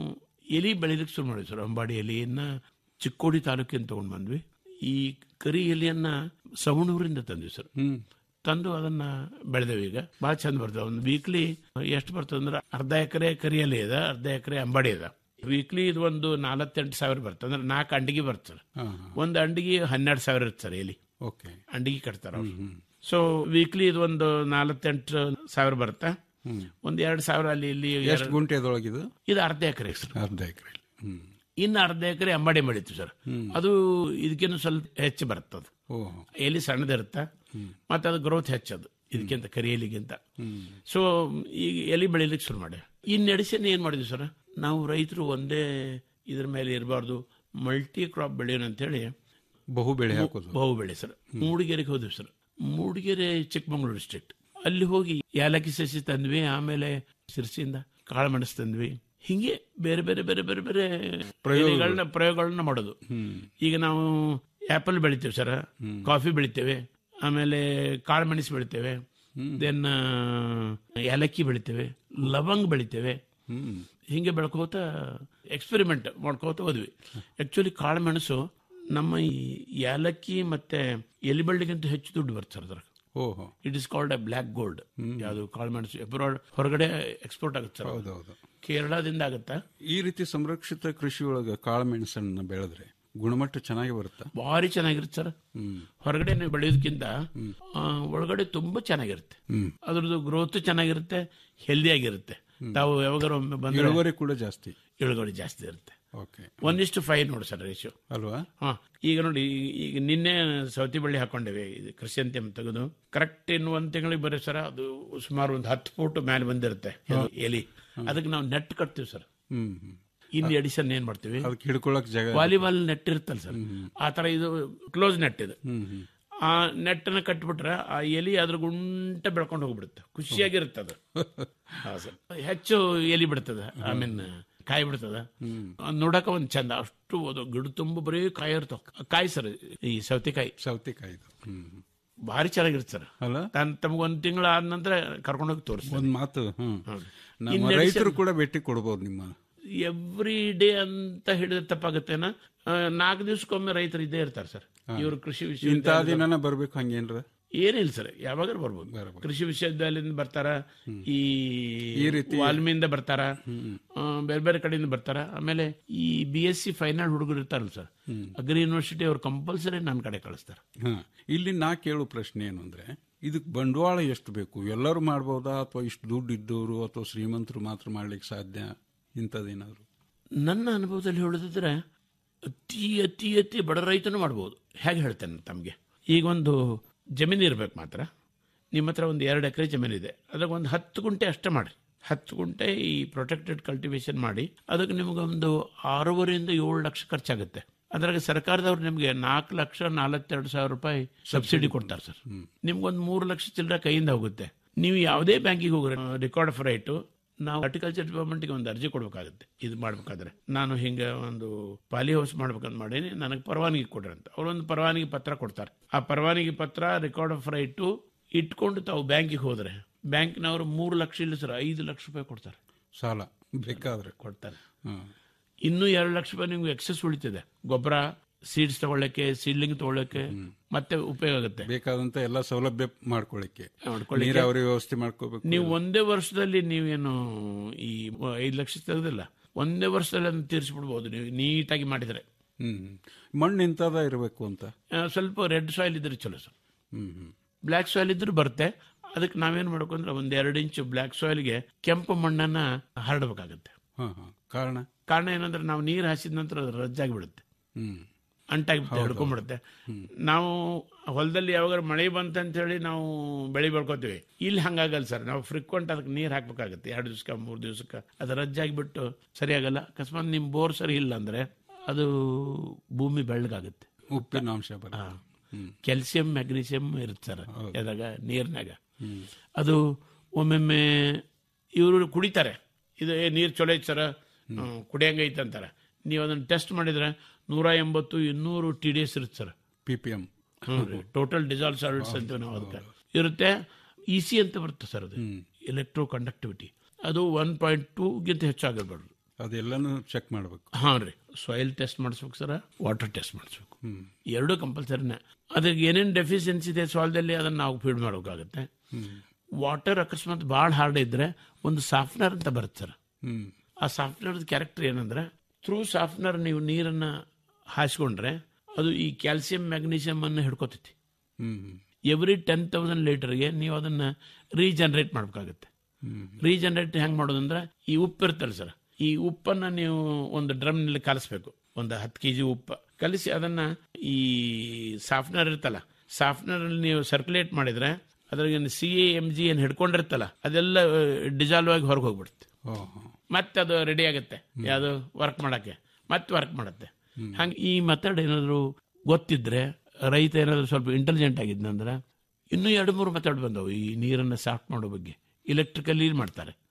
ಎಲಿ ಬೆಳಿಲಿಕ್ಕೆ ಶುರು ಮಾಡಿದ್ವಿ ಸರ್ ಅಂಬಾಡಿ ಎಲಿಯನ್ನ ಚಿಕ್ಕೋಡಿ ತಾಲೂಕಿಂದ ತಗೊಂಡ್ ಬಂದ್ವಿ ಈ ಕರಿ ಎಲೆಯನ್ನ ಸವಣೂರಿಂದ ತಂದ್ವಿ ಸರ್ ಹ್ಮ್ ತಂದು ಅದನ್ನ ಬೆಳೆದೇವೆ ಈಗ ಬಹಳ ಚಂದ ಬರ್ತದೆ ಒಂದು ವೀಕ್ಲಿ ಎಷ್ಟು ಬರ್ತದೆ ಅಂದ್ರೆ ಅರ್ಧ ಎಕರೆ ಕರಿಯಲ್ಲಿ ಇದೆ ಅರ್ಧ ಎಕರೆ ಅಂಬಾಡಿ ಇದೆ ವೀಕ್ಲಿ ಇದು ಒಂದು ನಾಲ್ವತ್ತೆಂಟು ಸಾವಿರ ಬರ್ತದೆ ಅಂದ್ರೆ ನಾಲ್ಕು ಅಂಡಿಗೆ ಬರ್ತದೆ ಹಾ ಒಂದು ಅಂಡಿಗೆ ಹನ್ನೆರಡು ಸಾವಿರ ಇರುತ್ತೆ ಸರ್ ಎಲಿ ಓಕೆ ಅಂಡಿಗೆ ಕಟ್ತಾರ ಸೊ ವೀಕ್ಲಿ ಇದು ಒಂದು ನಾಲ್ವತ್ತೆಂಟು ಸಾವಿರ ಬರುತ್ತೆ ಹ್ಮ್ ಒಂದ್ ಎರಡು ಸಾವಿರ ಅಲ್ಲಿ ಇಲ್ಲಿ ಎಷ್ಟು ಎರಡು- ಗುಂಟೆ ಅದ್ರೊಳಗಿದು ಇದು ಅರ್ಧ ಎಕರೆ ಸರ್ ಅರ್ಧ ಎಕರೆ ಹ್ಮ್ ಇನ್ನು ಅರ್ಧ ಎಕರೆ ಅಂಬಾಡಿ ಮಾಡಿತ್ತು ಸರ್ ಹ್ಮ್. ಅದು ಇದಕ್ಕಿಂತ ಸ್ವಲ್ಪ ಹೆಚ್ಚು ಬರ್ತದೆ ಓ ಎಲಿ ಸಣ್ಣದಿರುತ್ತೆ ಮತ್ತೆ ಅದು ಗ್ರೋತ್ ಹೆಚ್ಚದು ಇದಕ್ಕಿಂತ ಕರಿ ಎಲಿಗಿಂತ ಹ್ಮ್ ಸೊ ಈಗ ಎಲಿ ಬೆಳಿಲಿಕ್ಕೆ ಶುರು ಮಾಡಿ ಈ ನಡೆಸೇನೆ ಏನ್ ಮಾಡಿದ್ವಿ ಸರ್ ನಾವು ರೈತರು ಒಂದೇ ಇದ್ರ ಮೇಲೆ ಇರಬಾರ್ದು ಮಲ್ಟಿ ಕ್ರಾಪ್ ಬೆಳೆಯೋಣ ಅಂತೇಳಿ ಬಹು ಬೆಳೆ ಹಾಕೋದು ಬಹು ಬೆಳೆ ಸರ್ ಮೂಡಿಗೆರೆಗೆ ಹೋದ್ವಿ ಸರ್ ಮೂಡಿಗೆರೆ ಚಿಕ್ಕಮಗಳೂರು ಡಿಸ್ಟ್ರಿಕ್ಟ್ ಅಲ್ಲಿ ಹೋಗಿ ಏಲಕ್ಕಿ ಸಸಿ ತಂದ್ವಿ ಆಮೇಲೆ ಸಿರ್ಸಿಯಿಂದ ಕಾಳು ಮೆಣಸು ತಂದ್ವಿ ಹಿಂಗೆ ಬೇರೆ ಬೇರೆ ಬೇರೆ ಬೇರೆ ಬೇರೆ ಪ್ರಯೋಗಗಳು. ಎಲೆಗಳನ್ನ ಪ್ರಯೋಗಗಳನ್ನ ಮಾಡೋದು ಈಗ ನಾವು ಆಪಲ್ ಬೆಳಿತೇವೆ ಸರ್ ಕಾಫಿ ಬೆಳಿತೇವೆ ಆಮೇಲೆ ಕಾಳುಮೆಣಸು ಬೆಳಿತೇವೆ ದೆನ್ ಏಲಕ್ಕಿ ಬೆಳಿತೇವೆ ಲವಂಗ ಬೆಳಿತೇವೆ ಹಿಂಗೆ ಬೆಳ್ಕೋತ ಎಕ್ಸ್ಪೆರಿಮೆಂಟ್ ಮಾಡ್ಕೋತ ಹೋದ್ವಿ ಆಕ್ಚುಲಿ ಕಾಳುಮೆಣಸು ನಮ್ಮ ಈ ಏಲಕ್ಕಿ ಮತ್ತೆ ಎಲಿಬಳ್ಳಿಗಿಂತ ಹೆಚ್ಚು ದುಡ್ಡು ಬರ್ತದೆ ಸರ್ ಅದ್ರಾಗ ಓಹೋ it is called a black gold ಯಾವುದು ಕಾಳುಮೆಣಸು ಅಬ್ರಾಡ್ ಹೊರಗಡೆ ಎಕ್ಸ್ಪೋರ್ಟ್ ಆಗುತ್ತೆ ಸರ್ ಅದು. ಹೌದೌದು ಕೇರಳದಿಂದ ಆಗುತ್ತಾ ಈ ರೀತಿ ಸಂರಕ್ಷಿತ ಕೃಷಿ ಒಳಗೆ ಕಾಳುಮೆಣಸನ್ನ ಬೆಳೆದ್ರೆ ಗುಣಮಟ್ಟ ಚೆನ್ನಾಗಿ ಬರುತ್ತಾ ಭಾರಿ ಚೆನ್ನಾಗಿರುತ್ತೆ ಸರ್ ಹೊರಗಡೆ ನೀವು ಬೆಳೆಯೋದಕ್ಕಿಂತ ಆ, ಒಳಗಡೆ ತುಂಬಾ ಚೆನ್ನಾಗಿರುತ್ತೆ ಹ್ಮ್. ಅದ್ರದ್ದು ಗ್ರೋತ್ ಚೆನ್ನಾಗಿರುತ್ತೆ ಹೆಲ್ದಿ ಆಗಿರುತ್ತೆ ತಾವು ಯಾವಾಗಾರ ಒಮ್ಮೆ ಬಂದ್ರೆ ಇಳುವರಿ ಕೂಡ ಜಾಸ್ತಿ ಇಳುವರಿ ಜಾಸ್ತಿ ಇರುತ್ತೆ ಓಕೆ ಒಂದಿಷ್ಟು ಫೈವ್ ನೋಡಿ ಸರ್ ರೇಷಿಯೋ ಅಲ್ವಾ ಹಾ ಈಗ ನೋಡಿ ಈ- ಈಗ ನಿನ್ನೆ ಸೌತಿ ಬಳ್ಳಿ ಹಾಕೊಂಡೇವೆ ಇದು ಕೃಷಿ ಅಂತ್ಯಂ ತೆಗೆದು ಕರೆಕ್ಟ್ ಇನ್ನು ಒಂದ್ ತಿಂಗಳಿಗೆ ಬರೀ ಸರ್ ಅದು ಸುಮಾರು ಒಂದು ಹತ್ತು ಫೂಟ್ ಮೇಲೆ ಬಂದಿರುತ್ತೆ ಇದು ಎಲಿ ಅದಕ್ಕೆ ನಾವು ನೆಟ್ ಕಟ್ತೀವಿ ಸರ್ ಹ್ಮ್ ಹ್ಮ್. ಇನ್ ಎಡಿಷನ್ ಏನ್ ಮಾಡ್ತೀವಿ ಅದಕ್ಕೆ ಹಿಡ್ಕೊಳಕ್ ಜಾಗ ವಾಲಿಬಾಲ್ ನೆಟ್ ಇರುತ್ತಲ್ಲ ಸರ್ ಆ ತರ ಇದು ಕ್ಲೋಸ್ ನೆಟ್ ಇದು ಹ್ಮ್ ಹ್ಮ್ ಆ ನೆಟ್ ಅನ್ನ ಕಟ್ಬಿಟ್ರೆ ಆ ಎಲಿ ಅದ್ರ ಗುಂಟ ಬೆಳ್ಕೊಂಡು ಹೋಗ್ಬಿಡುತ್ತೆ ಖುಷಿಯಾಗಿರುತ್ತೆ ಅದು ಹಾ ಸರ್ ಹೆಚ್ಚು ಎಲಿ ಬಿಡ್ತದ ಐ ಮೀನ್ ಕಾಯಿ ಬಿಡ್ತದ ಅದ್ ನೋಡಕ ಒಂದ್ ಚಂದ ಅಷ್ಟು ಅದು ಗಿಡ ತುಂಬ ಬರೀ ಕಾಯಿ ಇರ್ತಾವ ಕಾಯಿ ಸರ್ ಈ ಸೌತೆಕಾಯಿ ಸೌತೆಕಾಯಿ ಇದು ಹ್ಮ್ ಹ್ಮ್. ಭಾರಿ ಚೆನ್ನಾಗಿರುತ್ತೆ ಸರ್ ಅಲ್ಲ ತಾನ್ ತಮ್ಗೆ ಒಂದ್ ತಿಂಗಳ ಆದ ನಂತರ ಕರ್ಕೊಂಡೋಗಿ ತೋರಿಸ್ತಾರೆ ಒಂದ್ ಮಾತು ಹ್ಮ್ ನಮ್ಮ ಇನ್ addition- ರೈತರು ಕೂಡ ಭೇಟಿ ಕೊಡ್ಬೋದು ನಿಮ್ಮ ಎವ್ರಿ ಡೇ ಅಂತ ಹೇಳಿದ್ರೆ ತಪ್ಪಾಗುತ್ತೇನ ನಾಲ್ಕು ದಿವಸಕ್ಕೊಮ್ಮೆ ರೈತರು ಇದ್ದೇ ಇರ್ತಾರೆ ಸರ್ ಇವರು ಕೃಷಿ ಇಂಥ ವಿಶ್ವವಿದ್ಯಾಲಯ ದಿನನ ಬರ್ಬೇಕು ಹಂಗೇನ್ರ ಏನಿಲ್ಲ ಸರ್ ಯಾವಾಗಾರು ಬರ್ಬೋದು ಕೃಷಿ ವಿಶ್ವವಿದ್ಯಾಲಯದಿಂದ ಬರ್ತಾರ ಈ ಈ ರೀತಿ- ವಾಲ್ಮಿಯಿಂದ ಬರ್ತಾರ ಆ, ಬೇರೆ ಬೇರೆ ಕಡೆಯಿಂದ ಬರ್ತಾರ ಆಮೇಲೆ ಈ ಬಿ ಎಸ್ ಸಿ ಫೈನಲ್ ಹುಡುಗರು ಇರ್ತಾರಲ್ಲ ಸರ್ ಅಗ್ರಿ ಯೂನಿವರ್ಸಿಟಿ ಅವ್ರು ಕಂಪಲ್ಸರಿ ನನ್ನ ಕಡೆ ಕಳಿಸ್ತಾರೆ ಹ ಇಲ್ಲಿ ನಾ ಕೇಳೋ ಪ್ರಶ್ನೆ ಏನು ಅಂದ್ರೆ ಇದಕ್ಕೆ ಬಂಡವಾಳ ಎಷ್ಟು ಬೇಕು ಎಲ್ಲರೂ ಮಾಡ್ಬೋದಾ ಅಥವಾ ಇಷ್ಟು ದುಡ್ಡು ಇದ್ದವರು ಅಥವಾ ಶ್ರೀಮಂತರು ಮಾತ್ರ ಮಾಡ್ಲಿಕ್ಕೆ ಸಾಧ್ಯ ಇಂಥದ್ದೇನಾದ್ರು ನನ್ನ ಅನುಭವದಲ್ಲಿ ಹೇಳೋದಿದ್ರೆ ಅತಿ ಅತಿ ಅತಿ ಬಡ ರೈತನು ಮಾಡ್ಬೋದು ಹೇಗೆ ಹೇಳ್ತೇನೆ ತಮಗೆ ಈಗ ಒಂದು ಜಮೀನು ಇರ್ಬೇಕು ಮಾತ್ರ ನಿಮ್ಮ ಹತ್ರ ಒಂದು ಎರಡು ಎಕರೆ ಜಮೀನಿದೆ ಅದ್ರಾಗ ಒಂದು ಹತ್ತು ಗುಂಟೆ ಅಷ್ಟೇ ಮಾಡಿ ಹತ್ತು ಗುಂಟೆ ಈ ಪ್ರೊಟೆಕ್ಟೆಡ್ ಕಲ್ಟಿವೇಶನ್ ಮಾಡಿ ಅದಕ್ಕೆ ನಿಮಗೊಂದು ಆರೂವರೆಯಿಂದ ಏಳು ಲಕ್ಷ ಖರ್ಚಾಗುತ್ತೆ ಅದ್ರಾಗ ಸರ್ಕಾರದವ್ರು ನಿಮಗೆ ನಾಲ್ಕು ಲಕ್ಷ ನಾಲ್ವತ್ತೆರಡು ಸಾವಿರ ರೂಪಾಯಿ ಸಬ್ಸಿಡಿ ಕೊಡ್ತಾರೆ ಸರ್ ನಿಮ್ಗೊಂದು ಮೂರು ಲಕ್ಷ ಚಿಲ್ಲರೆ ಕೈಯಿಂದ ಹೋಗುತ್ತೆ ನೀವು ಯಾವುದೇ ಬ್ಯಾಂಕಿಗೆ ಹೋಗ್ರಿ ರೆಕಾರ್ಡ್ ಆಫ್ ರೈಟು ನಾವು ಹಾರ್ಟಿಕಲ್ಚರ್ ಡಿಪಾರ್ಟ್ಮೆಂಟ್ಗೆ ಒಂದು ಅರ್ಜಿ ಕೊಡಬೇಕಾಗುತ್ತೆ ಇದು ಮಾಡ್ಬೇಕಾದ್ರೆ ನಾನು ಹಿಂಗೆ ಒಂದು ಪಾಲಿ ಹೌಸ್ ಮಾಡ್ಬೇಕಂತ ಮಾಡೀನಿ ನನಗೆ ಪರವಾನಗಿ ಕೊಡ್ರಿ ಅಂತ ಅವ್ರೊಂದು ಪರವಾನಗಿ ಪತ್ರ ಕೊಡ್ತಾರೆ ಆ ಪರವಾನಗಿ ಪತ್ರ ರೆಕಾರ್ಡ್ ಆಫ್ ರೈಟು ಇಟ್ಕೊಂಡು ತಾವು ಬ್ಯಾಂಕಿಗೆ ಹೋದ್ರೆ ಬ್ಯಾಂಕ್ನವರು ಮೂರು ಲಕ್ಷ ಇಲ್ಲ ಸರ್ ಐದು ಲಕ್ಷ ರೂಪಾಯಿ ಕೊಡ್ತಾರೆ ಸಾಲ ಬೇಕಾದ್ರೆ ಕೊಡ್ತಾರೆ ಹ್ಮ್ ಇನ್ನೂ ಎರಡು ಲಕ್ಷ ರೂಪಾಯಿ ನಿಮ್ಗೆ ಎಕ್ಸಸ್ ಉಳಿತಿದೆ ಗೊಬ್ಬರ ಸೀಡ್ಸ್ ತಗೊಳ್ಳಕ್ಕೆ ಸೀಡ್ಲಿಂಗ್ ತಗೊಳ್ಳಕ್ಕೆ ಮತ್ತೆ ಉಪಯೋಗ ಆಗುತ್ತೆ ಬೇಕಾದಂತ ಎಲ್ಲ ಸೌಲಭ್ಯ ಮಾಡ್ಕೊಳ್ಳಿಕ್ಕೆ ಮಾಡ್ಕೊಳ್ಳಿಕ್ಕೆ. ನೀರಾವರಿ ವ್ಯವಸ್ಥೆ ಮಾಡ್ಕೋಬೇಕು ನೀವು ಒಂದೇ ವರ್ಷದಲ್ಲಿ ನೀವೇನು ಈ ಐದು ಲಕ್ಷ ತೆಗೆದಿಲ್ಲ ಒಂದೇ ವರ್ಷದಲ್ಲಿ ಅದನ್ನು ತೀರಿಸ್ಬಿಡ್ಬೋದು ನೀವು ನೀಟಾಗಿ ಮಾಡಿದರೆ ಹ್ಮ್ ಮಣ್ಣು ಇಂಥದ ಇರಬೇಕು ಅಂತ ಆ, ಸ್ವಲ್ಪ ರೆಡ್ ಸಾಯಿಲ್ ಇದ್ರೆ ಚಲೋ ಸರ್ ಹ್ಮ್ ಹ್ಮ್ ಬ್ಲ್ಯಾಕ್ ಸಾಯಿಲ್ ಇದ್ರೂ ಬರುತ್ತೆ ಅದಕ್ಕೆ ನಾವೇನ್ ಮಾಡ್ಬೇಕು ಅಂದ್ರೆ ಒಂದ್ ಎರಡು ಇಂಚು ಬ್ಲ್ಯಾಕ್ ಸಾಯಿಲ್ಗೆ ಕೆಂಪು ಮಣ್ಣನ್ನ ಹರಡಬೇಕಾಗತ್ತೆ ಹಾ ಹಾ ಕಾರಣ ಕಾರಣ ಏನಂದ್ರೆ ನಾವು ನೀರು ಹಾಸಿದ ನಂತರ ಅದು ರಜ್ಜಾಗಿ ಬಿಡುತ್ತೆ ಹ್ಮ್ ಅಂಟಾಗಿಬಿಡುತ್ತೆ ಹಿಡ್ಕೊಂಡ್ಬಿಡುತ್ತೆ ನಾವು ಹೊಲದಲ್ಲಿ ಯಾವಾಗ ಮಳೆ ಬಂತಂತ ಹೇಳಿ ನಾವು ಬೆಳೆ ಬೆಳ್ಕೊತೀವಿ ಇಲ್ಲಿ ಹಂಗಾಗಲ್ಲ ಸರ್ ನಾವು ಫ್ರಿಕ್ವೆಂಟ್ ಅದಕ್ಕೆ ನೀರು ಹಾಕ್ಬೇಕಾಗತ್ತೆ ಎರಡು ದಿವ್ಸಕ್ಕೆ ಮೂರು ದಿವ್ಸಕ್ಕೆ ಅದು ರಜ್ಜಾಗಿಬಿಟ್ಟು ಸರಿಯಾಗಲ್ಲ ಅಕಸ್ಮಾತ್ ನಿಮ್ ಬೋರ್ ಸರಿ ಇಲ್ಲ ಅಂದ್ರೆ ಅದು ಭೂಮಿ ಬೆಳ್ಳಗಾಗುತ್ತೆ ಉಪ್ಪಿನ ಅಂಶ ಬರ ಕ್ಯಾಲ್ಸಿಯಂ ಮ್ಯಾಗ್ನೀಸಿಯಂ ಇರುತ್ತೆ ಸರ್ ಎದಾಗ ನೀರ್ನಾಗ ಅದು ಒಮ್ಮೊಮ್ಮೆ ಇವರು ಕುಡಿತಾರೆ ಇದು ಏ ನೀರು ಚಲೋ ಐತೆ ಸರ್ ಕುಡಿಯಂಗೈತೆ ಅಂತಾರೆ ನೀವು ಅದನ್ನು ಟೆಸ್ಟ್ ಮಾಡಿದ್ರೆ ನೂರ ಎಂಬತ್ತು ಇನ್ನೂರು ಟಿ ಡಿ ಎಸ್ ಇರುತ್ತೆ sir P P M total dissolve salts ಅಂತೀವಿ ನಾವು ಅದಕ್ಕೆ ಇರುತ್ತೆ ಇ ಸಿ ಅಂತ ಬರುತ್ತೆ ಸರ್ ಅದು ಎಲೆಕ್ಟ್ರೋ ಕಂಡಕ್ಟಿವಿಟಿ ಅದು ಒನ್ ಪಾಯಿಂಟ್ ಟೂಗಿಂತ ಹೆಚ್ಚಾಗಿರ್ಬಾರ್ದು ಅದೆಲ್ಲನೂ ಚೆಕ್ ಮಾಡ್ಬೇಕು ಹಾಂ ರೀ ಸಾಯಿಲ್ ಟೆಸ್ಟ್ ಮಾಡಿಸ್ಬೇಕು ಸರ್ ವಾಟರ್ ಟೆಸ್ಟ್ ಮಾಡಿಸ್ಬೇಕು ಎರಡೂ ಕಂಪಲ್ಸರಿನೇ ಅದಕ್ಕೆ ಏನೇನು ಡೆಫಿಷಿಯನ್ಸಿ ಇದೆ ಸಾಲ್ದಲ್ಲಿ ಅದನ್ನು ನಾವು ಫೀಡ್ ಮಾಡಬೇಕಾಗುತ್ತೆ ವಾಟರ್ ಅಕಸ್ಮಾತ್ ಭಾಳ ಹಾರ್ಡ್ ಇದ್ರೆ ಒಂದು ಸಾಫ್ಟ್ನರ್ ಅಂತ ಬರುತ್ತೆ ಸರ್ ಹ್ಮ್ ಆ ಸಾಫ್ಟ್ನರ್ ಕ್ಯಾರೆಕ್ಟರ್ ಏನಂದ್ರೆ ಥ್ರೂ ಸಾಫ್ಟ್ನರ್ ನೀವು ನೀರನ್ನ ಹಾಯಿಸ್ಕೊಂಡ್ರೆ ಅದು ಈ ಕ್ಯಾಲ್ಸಿಯಂ ಮ್ಯಾಗ್ನೀಷಿಯಂ ಅನ್ನು ಹಿಡ್ಕೋತೈತಿ ಹ್ಮ್ ಹ್ಮ್ ಎವ್ರಿ ಟೆನ್ ತೌಸಂಡ್ ಲೀಟರ್ಗೆ ನೀವು ಅದನ್ನ ರೀಜನರೇಟ್ ಮಾಡ್ಬೇಕಾಗತ್ತೆ ಹ್ಮ್ ರೀಜನರೇಟ್ ಹೆಂಗ್ ಮಾಡೋದಂದ್ರೆ ಈ ಉಪ್ಪು ಇರ್ತಲ್ಲ ಸರ್ ಈ ಉಪ್ಪನ್ನ ನೀವು ಒಂದು ಡ್ರಮ್ನಲ್ಲಿ ಕಲಿಸ್ಬೇಕು ಒಂದು ಹತ್ತು ಕೆ ಜಿ ಉಪ್ಪು ಕಲಿಸಿ ಅದನ್ನ ಈ ಸಾಫ್ಟ್ನರ್ ಇರ್ತಲ್ಲ ಸಾಫ್ಟ್ನರ್ ನೀವು ಸರ್ಕ್ಯುಲೇಟ್ ಮಾಡಿದ್ರೆ ಅದ್ರಾಗ ಸಿ ಎ ಎಮ್ ಜಿ ಏನು ಹಿಡ್ಕೊಂಡಿರ್ತಲ್ಲ ಅದೆಲ್ಲ ಡಿಸಾಲ್ವ್ ಆಗಿ ಹೊರಗೆ ಹೋಗ್ಬಿಡುತ್ತೆ ಓಹೋ ಮತ್ತೆ ಅದು ರೆಡಿ ಆಗುತ್ತೆ ಯಾವುದು ವರ್ಕ್ ಮಾಡಕ್ಕೆ ಮತ್ತೆ ವರ್ಕ್ ಮಾಡುತ್ತೆ ಹಂಗೆ ಈ ಮೆಥಡ್ ಏನಾದ್ರು ಗೊತ್ತಿದ್ರೆ ರೈತ ಏನಾದ್ರು ಸ್ವಲ್ಪ ಇಂಟೆಲಿಜೆಂಟ್ ಆಗಿದ್ನಂದ್ರೆ ಇನ್ನೂ ಎರಡು ಮೂರು ಮೆಥಡ್ ಬಂದವು ಈ ನೀರನ್ನು ಸಾಫ್ಟ್ ಮಾಡೋ ಬಗ್ಗೆ ಇಲೆಕ್ಟ್ರಿಕಲ್ಲಿ ಮಾಡ್ತಾರೆ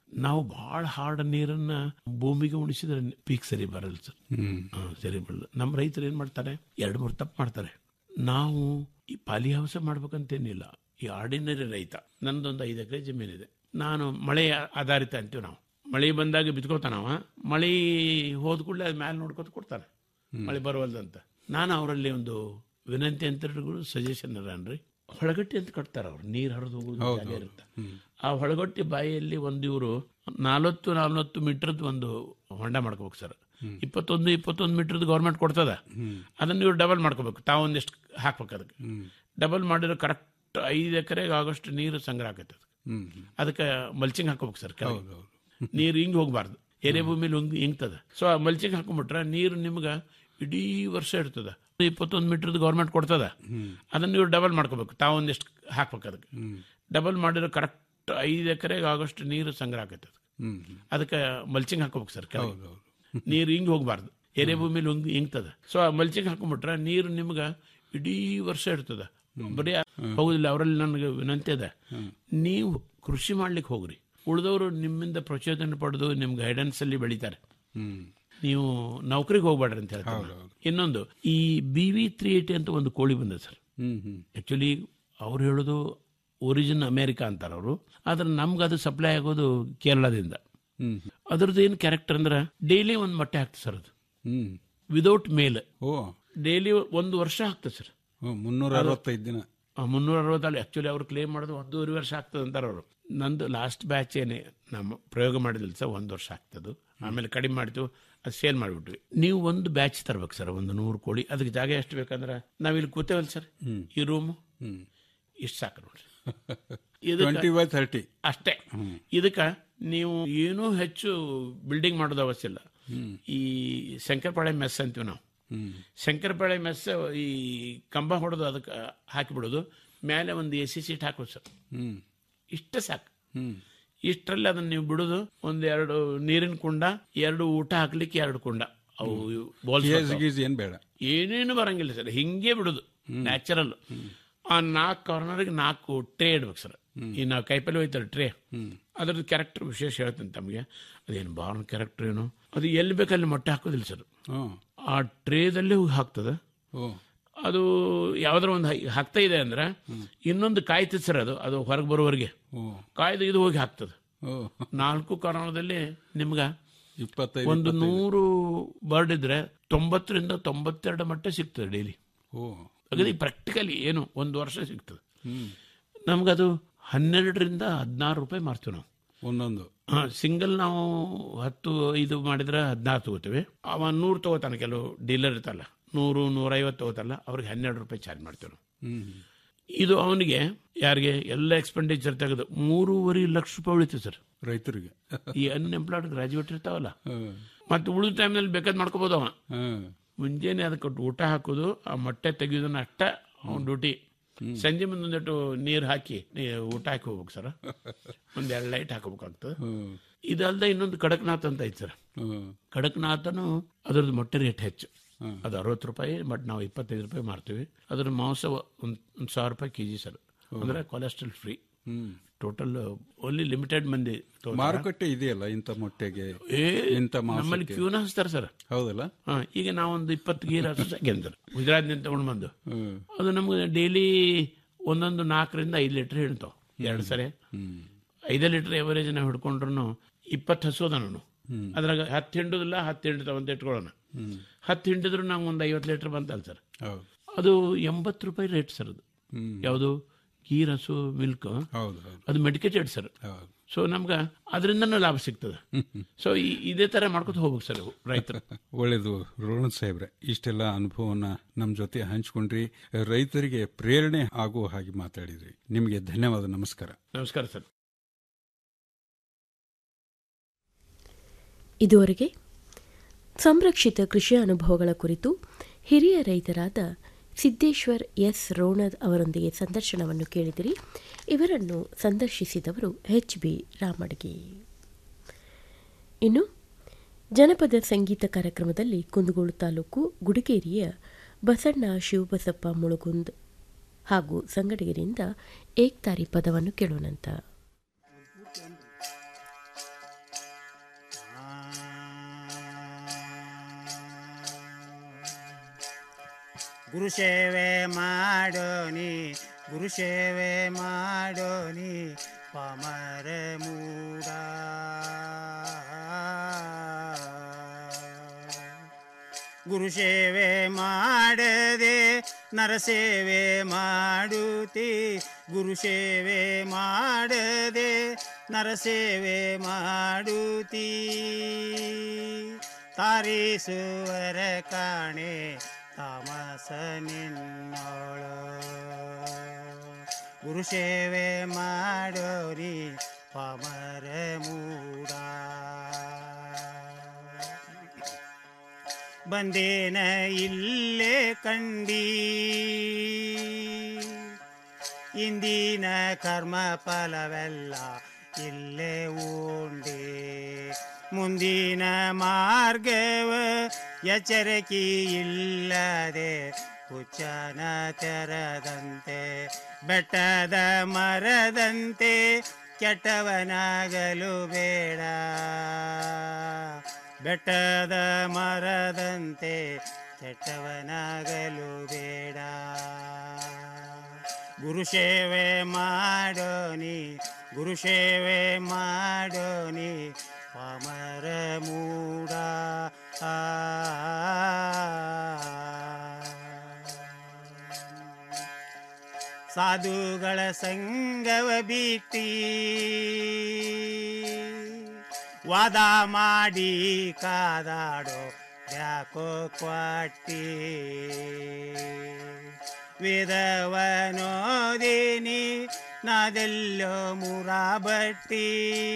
ನಾವು ಬಹಳ ಹಾರ್ಡ್ ನೀರನ್ನ ಭೂಮಿಗೆ ಉಣಿಸಿದ್ರೆ ಪೀಕ್ ಸರಿ ಬರಲ್ಲ ಸರ್ ಹ್ಮ್. ಹಾ, ಸರಿ ಬರಲ್ಲ ನಮ್ಮ ರೈತರು ಏನ್ ಮಾಡ್ತಾರೆ ಎರಡು ಮೂರು ತಪ್ಪು ಮಾಡ್ತಾರೆ ನಾವು ಈ ಪಾಲಿ ಹೌಸ ಮಾಡ್ಬೇಕಂತೇನಿಲ್ಲ ಈ ಆರ್ಡಿನರಿ ರೈತ ನಂದೊಂದು ಐದು ಎಕರೆ ಜಮೀನಿದೆ ನಾನು ಮಳೆ ಆಧಾರಿತ ಅಂತೀವಿ ನಾವು ಮಳೆ ಬಂದಾಗ ಬಿತ್ಕೋತಾನವ ಮಳೆ ಹೋದ ಕೂಡಲೇ ಅದ್ ಮ್ಯಾಲೆ ನೋಡ್ಕೊತ ಕೊಡ್ತಾನೆ ಮಳೆ ಬರವಲ್ದಂತ ನಾನು ಅವರಲ್ಲಿ ಒಂದು ವಿನಂತಿ ಅಂತ ಸಜೆಷನ್ ಅನ್ರಿ ಹೊಳಗಟ್ಟಿ ಅಂತ ಕಟ್ತಾರೆ ಅವ್ರು ನೀರು ಹರಿದು ಹೋಗೋದು ಹೌದು, ಜಾಗ ಹೌದು. ಇರುತ್ತೆ ಆ ಹೊಳಗಟ್ಟಿ ಬಾಯಿಯಲ್ಲಿ ಒಂದು ಇವರು ನಾಲ್ವತ್ತು ನಾಲ್ವತ್ತು ಮೀಟರ್ದು ಒಂದು ಹೊಂಡ ಮಾಡ್ಕೋಬೇಕು ಸರ್ ಇಪ್ಪತ್ತೊಂದು ಇಪ್ಪತ್ತೊಂದು ಮೀಟರ್ದು ಗೌರ್ಮೆಂಟ್ ಕೊಡ್ತದ ಅದನ್ನ ಇವ್ರು ಡಬಲ್ ಮಾಡ್ಕೋಬೇಕು ತಾವು ಒಂದಿಷ್ಟು ಹಾಕ್ಬೇಕು ಅದಕ್ಕೆ ಡಬಲ್ ಮಾಡಿದ್ರೆ ಕರೆಕ್ಟ್ ಐದು ಎಕರೆಗೆ ಆಗೋಷ್ಟು ನೀರು ಸಂಗ್ರಹ ಆಗತ್ತೆ ಅದಕ್ಕೆ ಹ್ಮ್. ಅದಕ್ಕೆ ಮಲ್ಚಿಂಗ್ ಹಾಕೋಬೇಕು ಸರ್ ಕೆಳಗೆ ಹೌದು, ಹೌದು. ನೀರು ಹಿಂಗ್ ಹೋಗ್ಬಾರ್ದು ಎರೆ ಭೂಮಿಲಿ ಹಿಂಗ್ ಹಿಂಗ್ತದ ಸೊ ಆ ಮಲ್ಚಿಂಗ್ ಹಾಕೊಂಡ್ಬಿಟ್ರೆ ನೀರು ನಿಮ್ಗೆ ಇಡೀ ವರ್ಷ ಇರ್ತದ ಇಪ್ಪತ್ತೊಂದು ಮೀಟರ್ದು ಗೌರ್ಮೆಂಟ್ ಕೊಡ್ತದ ಅದನ್ನ ನೀವು ಡಬಲ್ ಮಾಡ್ಕೋಬೇಕು ತಾವು ಒಂದಿಷ್ಟು ಹಾಕ್ಬೇಕು ಅದಕ್ಕೆ ಡಬಲ್ ಮಾಡಿದ್ರೆ ಕರೆಕ್ಟ್ ಐದು ಎಕರೆಗೆ ಆಗೋಷ್ಟು ನೀರು ಸಂಗ್ರಹ ಆಗತ್ತೆ ಅದಕ್ಕೆ ಹ್ಮ್. ಅದಕ್ಕೆ ಮಲ್ಚಿಂಗ್ ಹಾಕೋಬೇಕು ಸರ್ ಕೆಳಗೆ ಹೌದು, ಹೌದು. ನೀರು ಹಿಂಗ್ ಹೋಗ್ಬಾರ್ದು ಎರೆ ಭೂಮಿಲಿ ಹಿಂಗ್ ಹಿಂಗ್ತದ ಸೊ ಆ ಮಲ್ಚಿಂಗ್ ಹಾಕೊಂಡ್ಬಿಟ್ರೆ ನೀರು ನಿಮ್ಗೆ ಇಡೀ ವರ್ಷ ಇರ್ತದ ಬರೀ ಹೋಗುದಿಲ್ಲ ಅವರಲ್ಲಿ ನನಗೆ ವಿನಂತಿ ಇದೆ ನೀವು ಕೃಷಿ ಮಾಡ್ಲಿಕ್ಕೆ ಹೋಗ್ರಿ ಉಳಿದವರು ನಿಮ್ಮಿಂದ ಪ್ರಚೋದನೆ ಪಡೆದು ನಿಮ್ ಗೈಡೆನ್ಸ್ ಅಲ್ಲಿ ಬೆಳಿತಾರೆ ಹ್ಮ್. ನೀವು ನೌಕರಿಗೆ ಹೋಗ್ಬೇಡ್ರಿ ಅಂತ ಹೇಳ್ತಾರೆ ಹೌದು, ಹೌದು. ಇನ್ನೊಂದು ಈ ಬಿ ವಿ ತ್ರೀ ಏಟಿ ಅಂತ ಒಂದು ಕೋಳಿ ಬಂದ ಸರ್ ಹ್ಮ್ ಹ್ಮ್ ಆಕ್ಚುಲಿ ಅವ್ರು ಹೇಳೋದು ಒರಿಜಿನ್ ಅಮೇರಿಕಾ ಅಂತಾರೆ ಅವರು ಆದ್ರೆ ನಮ್ಗೆ ಅದು ಸಪ್ಲೈ ಆಗೋದು ಕೇರಳದಿಂದ ಹ್ಮ್ ಅದ್ರದ್ದು ಏನು ಕ್ಯಾರೆಕ್ಟರ್ ಅಂದ್ರೆ ಡೈಲಿ ಒಂದು ಮೊಟ್ಟೆ ಹಾಕ್ತದೆ ಸರ್ ಅದು ಹ್ಮ್ ವಿದೌಟ್ ಮೇಲ್ ಓ ಡೈಲಿ ಒಂದು ವರ್ಷ ಆಗ್ತದೆ ಸರ್ ಓ, ಮುನ್ನೂರ ಅರವತ್ತೈದು ದಿನ ಮುನ್ನೂರ ಅರವತ್ತಲ್ಲಿ ಆಕ್ಚುಲಿ ಅವ್ರು ಕ್ಲೇಮ್ ಮಾಡೋದು ಒಂದೂವರೆ ವರ್ಷ ಆಗ್ತದೆ ಅಂತಾರೆ ಅವರು ನಂದು ಲಾಸ್ಟ್ ಬ್ಯಾಚ್ ಏನೇ ನಮ್ಮ ಪ್ರಯೋಗ ಮಾಡಿದಿಲ್ಲ ಸರ್ ಒಂದು ವರ್ಷ ಆಗ್ತದೆ ಆಮೇಲೆ ಕಡಿಮೆ ಮಾಡ್ತೀವಿ ಅದು ಸೇಲ್ ಮಾಡಿಬಿಟ್ವಿ ನೀವು ಒಂದು ಬ್ಯಾಚ್ ತರ್ಬೇಕು ಸರ್ ಒಂದು ನೂರು ಕೋಳಿ ಅದಕ್ಕೆ ಜಾಗ ಎಷ್ಟು ಬೇಕಂದ್ರೆ ನಾವಿಲ್ಲಿ ಕೂತೇವಲ್ಲ ಸರ್ ಈ ರೂಮು ಹ್ಮ್ ಇಷ್ಟು ಸಾಕು ನೋಡ್ರಿ ಟ್ವೆಂಟಿ ಬೈ ಥರ್ಟಿ ಅಷ್ಟೇ ಇದಕ್ಕ ನೀವು ಏನೂ ಹೆಚ್ಚು ಬಿಲ್ಡಿಂಗ್ ಮಾಡೋದು ಅವಶ್ಯ ಇಲ್ಲ ಈ ಶಂಕರಪಾಳೆ ಮೆಸ್ ಅಂತೀವಿ ನಾವು ಹ್ಮ್ ಶಂಕರಪಾಳೆ ಮೆಸ್ ಈ ಕಂಬ ಹೊಡೆದು ಅದಕ್ಕೆ ಹಾಕಿಬಿಡೋದು ಮೇಲೆ ಒಂದು ಎ ಸಿ ಸೀಟ್ ಹಾಕೋದು ಸರ್ ಹ್ಮ್ ಇಷ್ಟೇ ಸಾಕು ಹ್ಮ್ ಇಷ್ಟರಲ್ಲಿ ಅದನ್ನ ನೀವು ಬಿಡೋದು ಒಂದ್ ಎರಡು ನೀರಿನ ಕುಂಡ ಎರಡು ಊಟ ಹಾಕ್ಲಿಕ್ಕೆ ಎರಡು ಕುಂಡ ಅವು balls ಗೀಜ್ ಬರ್ತಾವ. ಗೀಜ್ ಏನ್ ಬೇಡ ಏನೇನು ಬರಂಗಿಲ್ಲ ಸರ್ ಹಿಂಗೆ ಬಿಡುದು ನ್ಯಾಚುರಲ್ ಆ ನಾಲ್ಕು ಕಾರ್ನರ್ಗೆ ನಾಲ್ಕು ಟ್ರೇ ಇಡ್ಬೇಕು ಸರ್ ಈ ನಾವು ಕೈಪಲ್ಲಿ ಹೋಯ್ತಾರೆ ಟ್ರೇ ಅದ್ರದ್ದು ಕ್ಯಾರೆಕ್ಟರ್ ವಿಶೇಷ ಹೇಳ್ತೀನಿ ತಮಗೆ ಅದೇನು ಬಾರ್ನ್ ಕ್ಯಾರೆಕ್ಟರ್ ಏನು ಅದು ಎಲ್ಲಿ ಬೇಕಲ್ಲಿ ಮೊಟ್ಟೆ ಹಾಕೋದಿಲ್ಲ ಸರ್ ಹ್ಮ್ ಆ ಟ್ರೇದಲ್ಲೇ ಹೋಗಿ ಹಾಕ್ತದೆ ಓ ಅದು ಯಾವ್ದಾರ ಒಂದು ಹೈ- ಹಾಕ್ತಾ ಇದೆ ಅಂದ್ರೆ ಇನ್ನೊಂದು ಕಾಯ್ತದೆ ಸರ್ ಅದು ಅದು ಹೊರಗೆ ಬರೋವರೆಗೆ ಓ ಕಾಯ್ದು ಇದು ಹೋಗಿ ಹಾಕ್ತದೆ ಓ ನಾಲ್ಕು ಕಾರಣದಲ್ಲಿ ನಿಮ್ಗೆ ಇಪ್ಪತ್ತೈದು ಒಂದು ಇಪ್ಪತ್ತೈದು. ನೂರು ಬರ್ಡ್ ಇದ್ರೆ ತೊಂಬತ್ತರಿಂದ ತೊಂಬತ್ತೆರಡು ಮಟ್ಟ ಸಿಗ್ತದೆ ಡೈಲಿ ಓ ಅಗದಿ ಪ್ರಾಕ್ಟಿಕಲಿ ಏನು ಒಂದು ವರ್ಷ ಸಿಗ್ತದೆ ಹ್ಮ್ ನಮ್ಗದು ಹನ್ನೆರಡರಿಂದ ಹದಿನಾರು ರೂಪಾಯಿ ಮಾರ್ತೀವಿ ನಾವು ಒಂದೊಂದು ಸಿಂಗಲ್ ನಾವು ಹತ್ತು ಇದು ಮಾಡಿದ್ರೆ ಹದಿನಾರು ತಗೋತೀವಿ ಅವ ನೂರು ತಗೋತಾನೆ ಕೆಲವು ಡೀಲರ್ ಇರ್ತಲ್ಲ ನೂರು ನೂರೈವತ್ತು ತಗೋತಲ್ಲ ಅವ್ರಿಗೆ ಹನ್ನೆರಡು ರೂಪಾಯಿ ಚಾರ್ಜ್ ಮಾಡ್ತೀವಿ ನಾವು ಹ್ಮ್ ಇದು ಅವನಿಗೆ ಯಾರಿಗೆ ಎಲ್ಲ ಎಕ್ಸ್ಪೆಂಡಿಚರ್ ತೆಗೆದು ಮೂರುವರೆ ಲಕ್ಷ ರೂಪಾಯಿ ಉಳಿತು ಸರ್ ರೈತರಿಗೆ ಈ ಅನ್ಎಂಪ್ಲಾಯ್ಡ್ ಗ್ರಾಜುಯೇಟ್ ಇರ್ತಾವಲ್ಲ ಹ್ಮ್. ಮತ್ತೆ ಉಳಿದ ಟೈಮ್ನಲ್ಲಿ ಬೇಕಾದ್ ಮಾಡ್ಕೋಬೋದು ಅವ ಹ್ಮ್. ಮುಂಜಾನೆ ಅದಕ್ಕೆ ಊಟ ಹಾಕೋದು ಆ ಮೊಟ್ಟೆ ತೆಗೆಯೋದನ್ನ ಅಷ್ಟ ಅವ್ನ ಡ್ಯೂಟಿ ಸಂಜೆ ಮುಂದೆ ಒಂದಿಟ್ಟು ನೀರು ಹಾಕಿ ನೀ- ಊಟ ಹಾಕಿ ಹೋಗ್ಬೇಕು ಸರ್ ಒಂದ್ ಎರಡು ಲೈಟ್ ಹಾಕೋಬೇಕಾಗ್ತದೆ ಹ್ಮ್. ಇದಲ್ದೆ ಇನ್ನೊಂದು ಕಡಕ್ನಾಥ್ ಅಂತ ಐತೆ ಸರ್ ಹ್ಮ್. ಕಡಕ್ನಾಥನು ಅದ್ರದ್ದು ಮೊಟ್ಟೆ ರೇಟ್ ಹೆಚ್ಚು ಹ್ಮ್. ಅದು ಅರವತ್ತು ರೂಪಾಯಿ ಬಟ್ ನಾವು ಇಪ್ಪತ್ತೈದು ರೂಪಾಯಿ ಮಾರ್ತೀವಿ ಅದ್ರ ಮಾಂಸ ಒಂದು ಒಂದು ಸಾವಿರ ರೂಪಾಯಿ ಕೆ ಜಿ ಸರ್ ಅಂದ್ರೆ ಕೊಲೆಸ್ಟ್ರಾಲ್ ಫ್ರೀ ಹ್ಮ್. ಟೋಟಲ್ ಓನ್ಲಿ ಲಿಮಿಟೆಡ್ ಮಂದಿ ತಗೋತಾರೆ. ಮಾರುಕಟ್ಟೆ ಇದೆಯಲ್ಲ ಇಂಥ ಮೊಟ್ಟೆಗೆ ಏ ಇಂಥ ನಮ್ಮಲ್ಲಿ ಮಾಂಸಕ್ಕೆ ಕ್ಯೂನ ಹಚ್ತಾರೆ ಸರ್ ಹೌದಲ್ಲ ಹಾ ಈಗ ನಾವೊಂದು ಇಪ್ಪತ್ತು ಗೀರ್ ಹಸು ಸಾಕ್ಯಾನ್ ಸರ್ ಗುಜರಾತ್ನಿಂದ ತಗೊಂಡು ಬಂದು ಹ್ಮ್. ಅದು ನಮ್ಗೆ ಡೈಲಿ ಒಂದೊಂದು ನಾಲ್ಕರಿಂದ ಐದು ಲೀಟರ್ ಹಿಡ್ತಾವ ಎರಡು ಸರಿ ಹ್ಮ್. ಐದು ಲೀಟರ್ ಎವರೇಜ್ ನಾವು ಹಿಡ್ಕೊಂಡ್ರು ಇಪ್ಪತ್ತು ಹಸು ಅದ ನಾನು ಹ್ಮ್. ಅದ್ರಾಗ ಹತ್ತು ಹಿಂಡುದಿಲ್ಲ ಹತ್ತು ಹಿಂಡ್ತಾವ ಅಂತ ಇಟ್ಕೊಳ್ಳೋಣ ಹ್ಮ್. ಹತ್ತು ಹಿಂಡಿದ್ರು ನಂಗೆ ಒಂದು ಐವತ್ತು ಲೀಟರ್ ಬಂತಲ್ಲ ಸರ್ ಹೌದು ಅದು ಎಂಬತ್ತು ರೂಪಾಯಿ ರೇಟ್ ಸರ್ ಅದು ಹ್ಮ್. ಯಾವುದು ಗೀರ್ ಹಸು ಮಿಲ್ಕ್ ಹೌದು ಹೌದು ಅದು ಮೆಡಿಕೇಟೆಡ್ ಸರ್ ಹೌದು ಸೊ ನಮ್ಗೆ ಅದರಿಂದನೂ ಲಾಭ ಸಿಗ್ತದೆ ಸೊ ಇದೇ ತರ ಮಾಡ್ಕೊತ ಹೋಗ್ಬೇಕು ಸರ್ ರೈತರು ಒಳ್ಳೇದು ರೋಣ ಸಾಹೇಬ್ರೆ ಇಷ್ಟೆಲ್ಲ ಅನುಭವನ ನಮ್ಮ ಜೊತೆ ಹಂಚ್ಕೊಂಡ್ರಿ ರೈತರಿಗೆ ಪ್ರೇರಣೆ ಆಗುವ ಹಾಗೆ ಮಾತಾಡಿದ್ರಿ ನಿಮಗೆ ಧನ್ಯವಾದ ನಮಸ್ಕಾರ ನಮಸ್ಕಾರ ಸರ್ ಇದುವರೆಗೆ ಸಂರಕ್ಷಿತ ಕೃಷಿ ಅನುಭವಗಳ ಕುರಿತು ಹಿರಿಯ ರೈತರಾದ ಸಿದ್ದೇಶ್ವರ್ ಎಸ್ ರೋಣದ್ ಅವರೊಂದಿಗೆ ಸಂದರ್ಶನವನ್ನು ಕೇಳಿದಿರಿ ಇವರನ್ನು ಸಂದರ್ಶಿಸಿದವರು ಎಚ್ ಬಿ ರಾಮಡ್ಗಿ ಇನ್ನು ಜನಪದ ಸಂಗೀತ ಕಾರ್ಯಕ್ರಮದಲ್ಲಿ ಕುಂದಗೋಳು ತಾಲೂಕು ಗುಡಿಗೇರಿಯ ಬಸಣ್ಣ ಶಿವಬಸಪ್ಪ ಮುಳುಗುಂದ್ ಹಾಗೂ ಸಂಗಡಿಗರಿಂದ ಏಕ್ತಾರಿ ಪದವನ್ನು ಕೇಳೋಣಂತ ಗುರು ಸೇವೆ ಮಾಡೋನಿ ಗುರು ಸೇವೆ ಮಾಡೋನಿ ಪಾಮರ ಮೂಡ ಗುರು ಸೇವೆ ಮಾಡದೆ ನರಸೇವೆ ಮಾಡುತ್ತಿ ಗುರು ಸೇವೆ ಮಾಡದೆ ನರಸೇವೆ ಮಾಡುತ್ತಿ ತಾರಿಸುವರ ಕಾಣೆ ತಾಮಸ ನಿನ್ನೋಳು ಗುರು ಸೇವೆ ಮಾಡೋರಿ ಪಾಮರ ಮೂಡ ಬಂದೇನ ಇಲ್ಲೇ ಕಂಡಿ ಇಂದಿನ ಕರ್ಮ ಫಲವೆಲ್ಲ ಇಲ್ಲೇ ಉಂಡೆ ಮುಂದಿನ ಮಾರ್ಗವ ಎಚ್ಚರಿಕೆ ಇಲ್ಲದೆ ಹುಚ್ಚನ ತೆರದಂತೆ ಬೆಟ್ಟದ ಮರದಂತೆ ಕೆಟ್ಟವನಾಗಲು ಬೇಡ ಬೆಟ್ಟದ ಮರದಂತೆ ಕೆಟ್ಟವನಾಗಲು ಬೇಡ ಗುರು ಸೇವೆ ಮಾಡೋನಿ ಗುರು ಸೇವೆ ಮಾಡೋನಿ ಪಾಮರ ಮೂಡ ಆ ಸಾಧುಗಳ ಸಂಗವ ಬಿಟ್ಟಿ ವಾದ ಮಾಡಿ ಕಾದಾಡೋ ಯಾಕೋ ಕ್ವಾಟಿ ವೇದವನೋದಿನಿ ನಾದೆಲ್ಲೋ ಮುರಾಬಟ್ಟಿ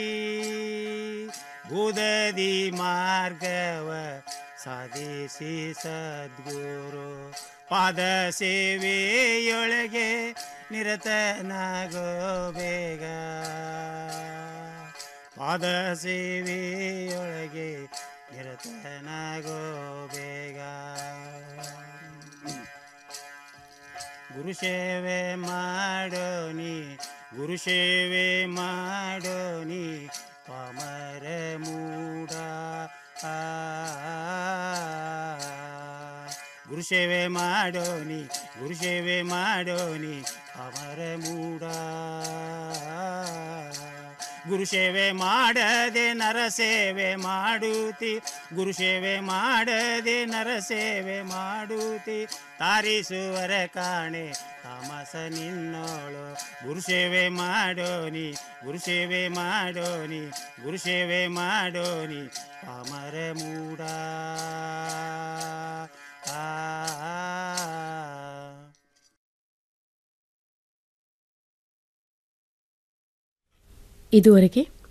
ಬುಧದಿ ಮಾರ್ಗವ ಸಾಧಿಸಿ ಸದ್ಗುರು ಪಾದ ಸೇವೆಯೊಳಗೆ ನಿರತನಾಗೋ ಬೇಗ ಪಾದ ಸೇವೆಯೊಳಗೆ ನಿರತನಾಗೋ ಬೇಗ ಗುರು ಸೇವೆ ಮಾಡೋನಿ ಗುರು ಸೇವೆ ಮಾಡೋನಿ ಪಾಮರ ಮೂಡ ಆ ಗುರು ಸೇವೆ ಮಾಡೋನಿ ಗುರು ಸೇವೆ ಮಾಡೋನಿ ಪಾಮರ ಮೂಡ ಗುರು ಸೇವೆ ಮಾಡದೆ ನರ ಸೇವೆ ಮಾಡುತ್ತಿ ಗುರು ಸೇವೆ ಮಾಡದೆ ನರ ಸೇವೆ ಮಾಡುತ್ತಿ ತಾರಿಸುವರ ಕಾಣೆ ತಾಮಸ ನಿನ್ನೋಳು ಗುರು ಸೇವೆ ಮಾಡೋನಿ ಗುರು ಸೇವೆ ಮಾಡೋನಿ ಗುರು ಸೇವೆ ಮಾಡೋನಿ ಪಾಮರ ಮೂಡ ಆ ಇದುವರೆಗೆ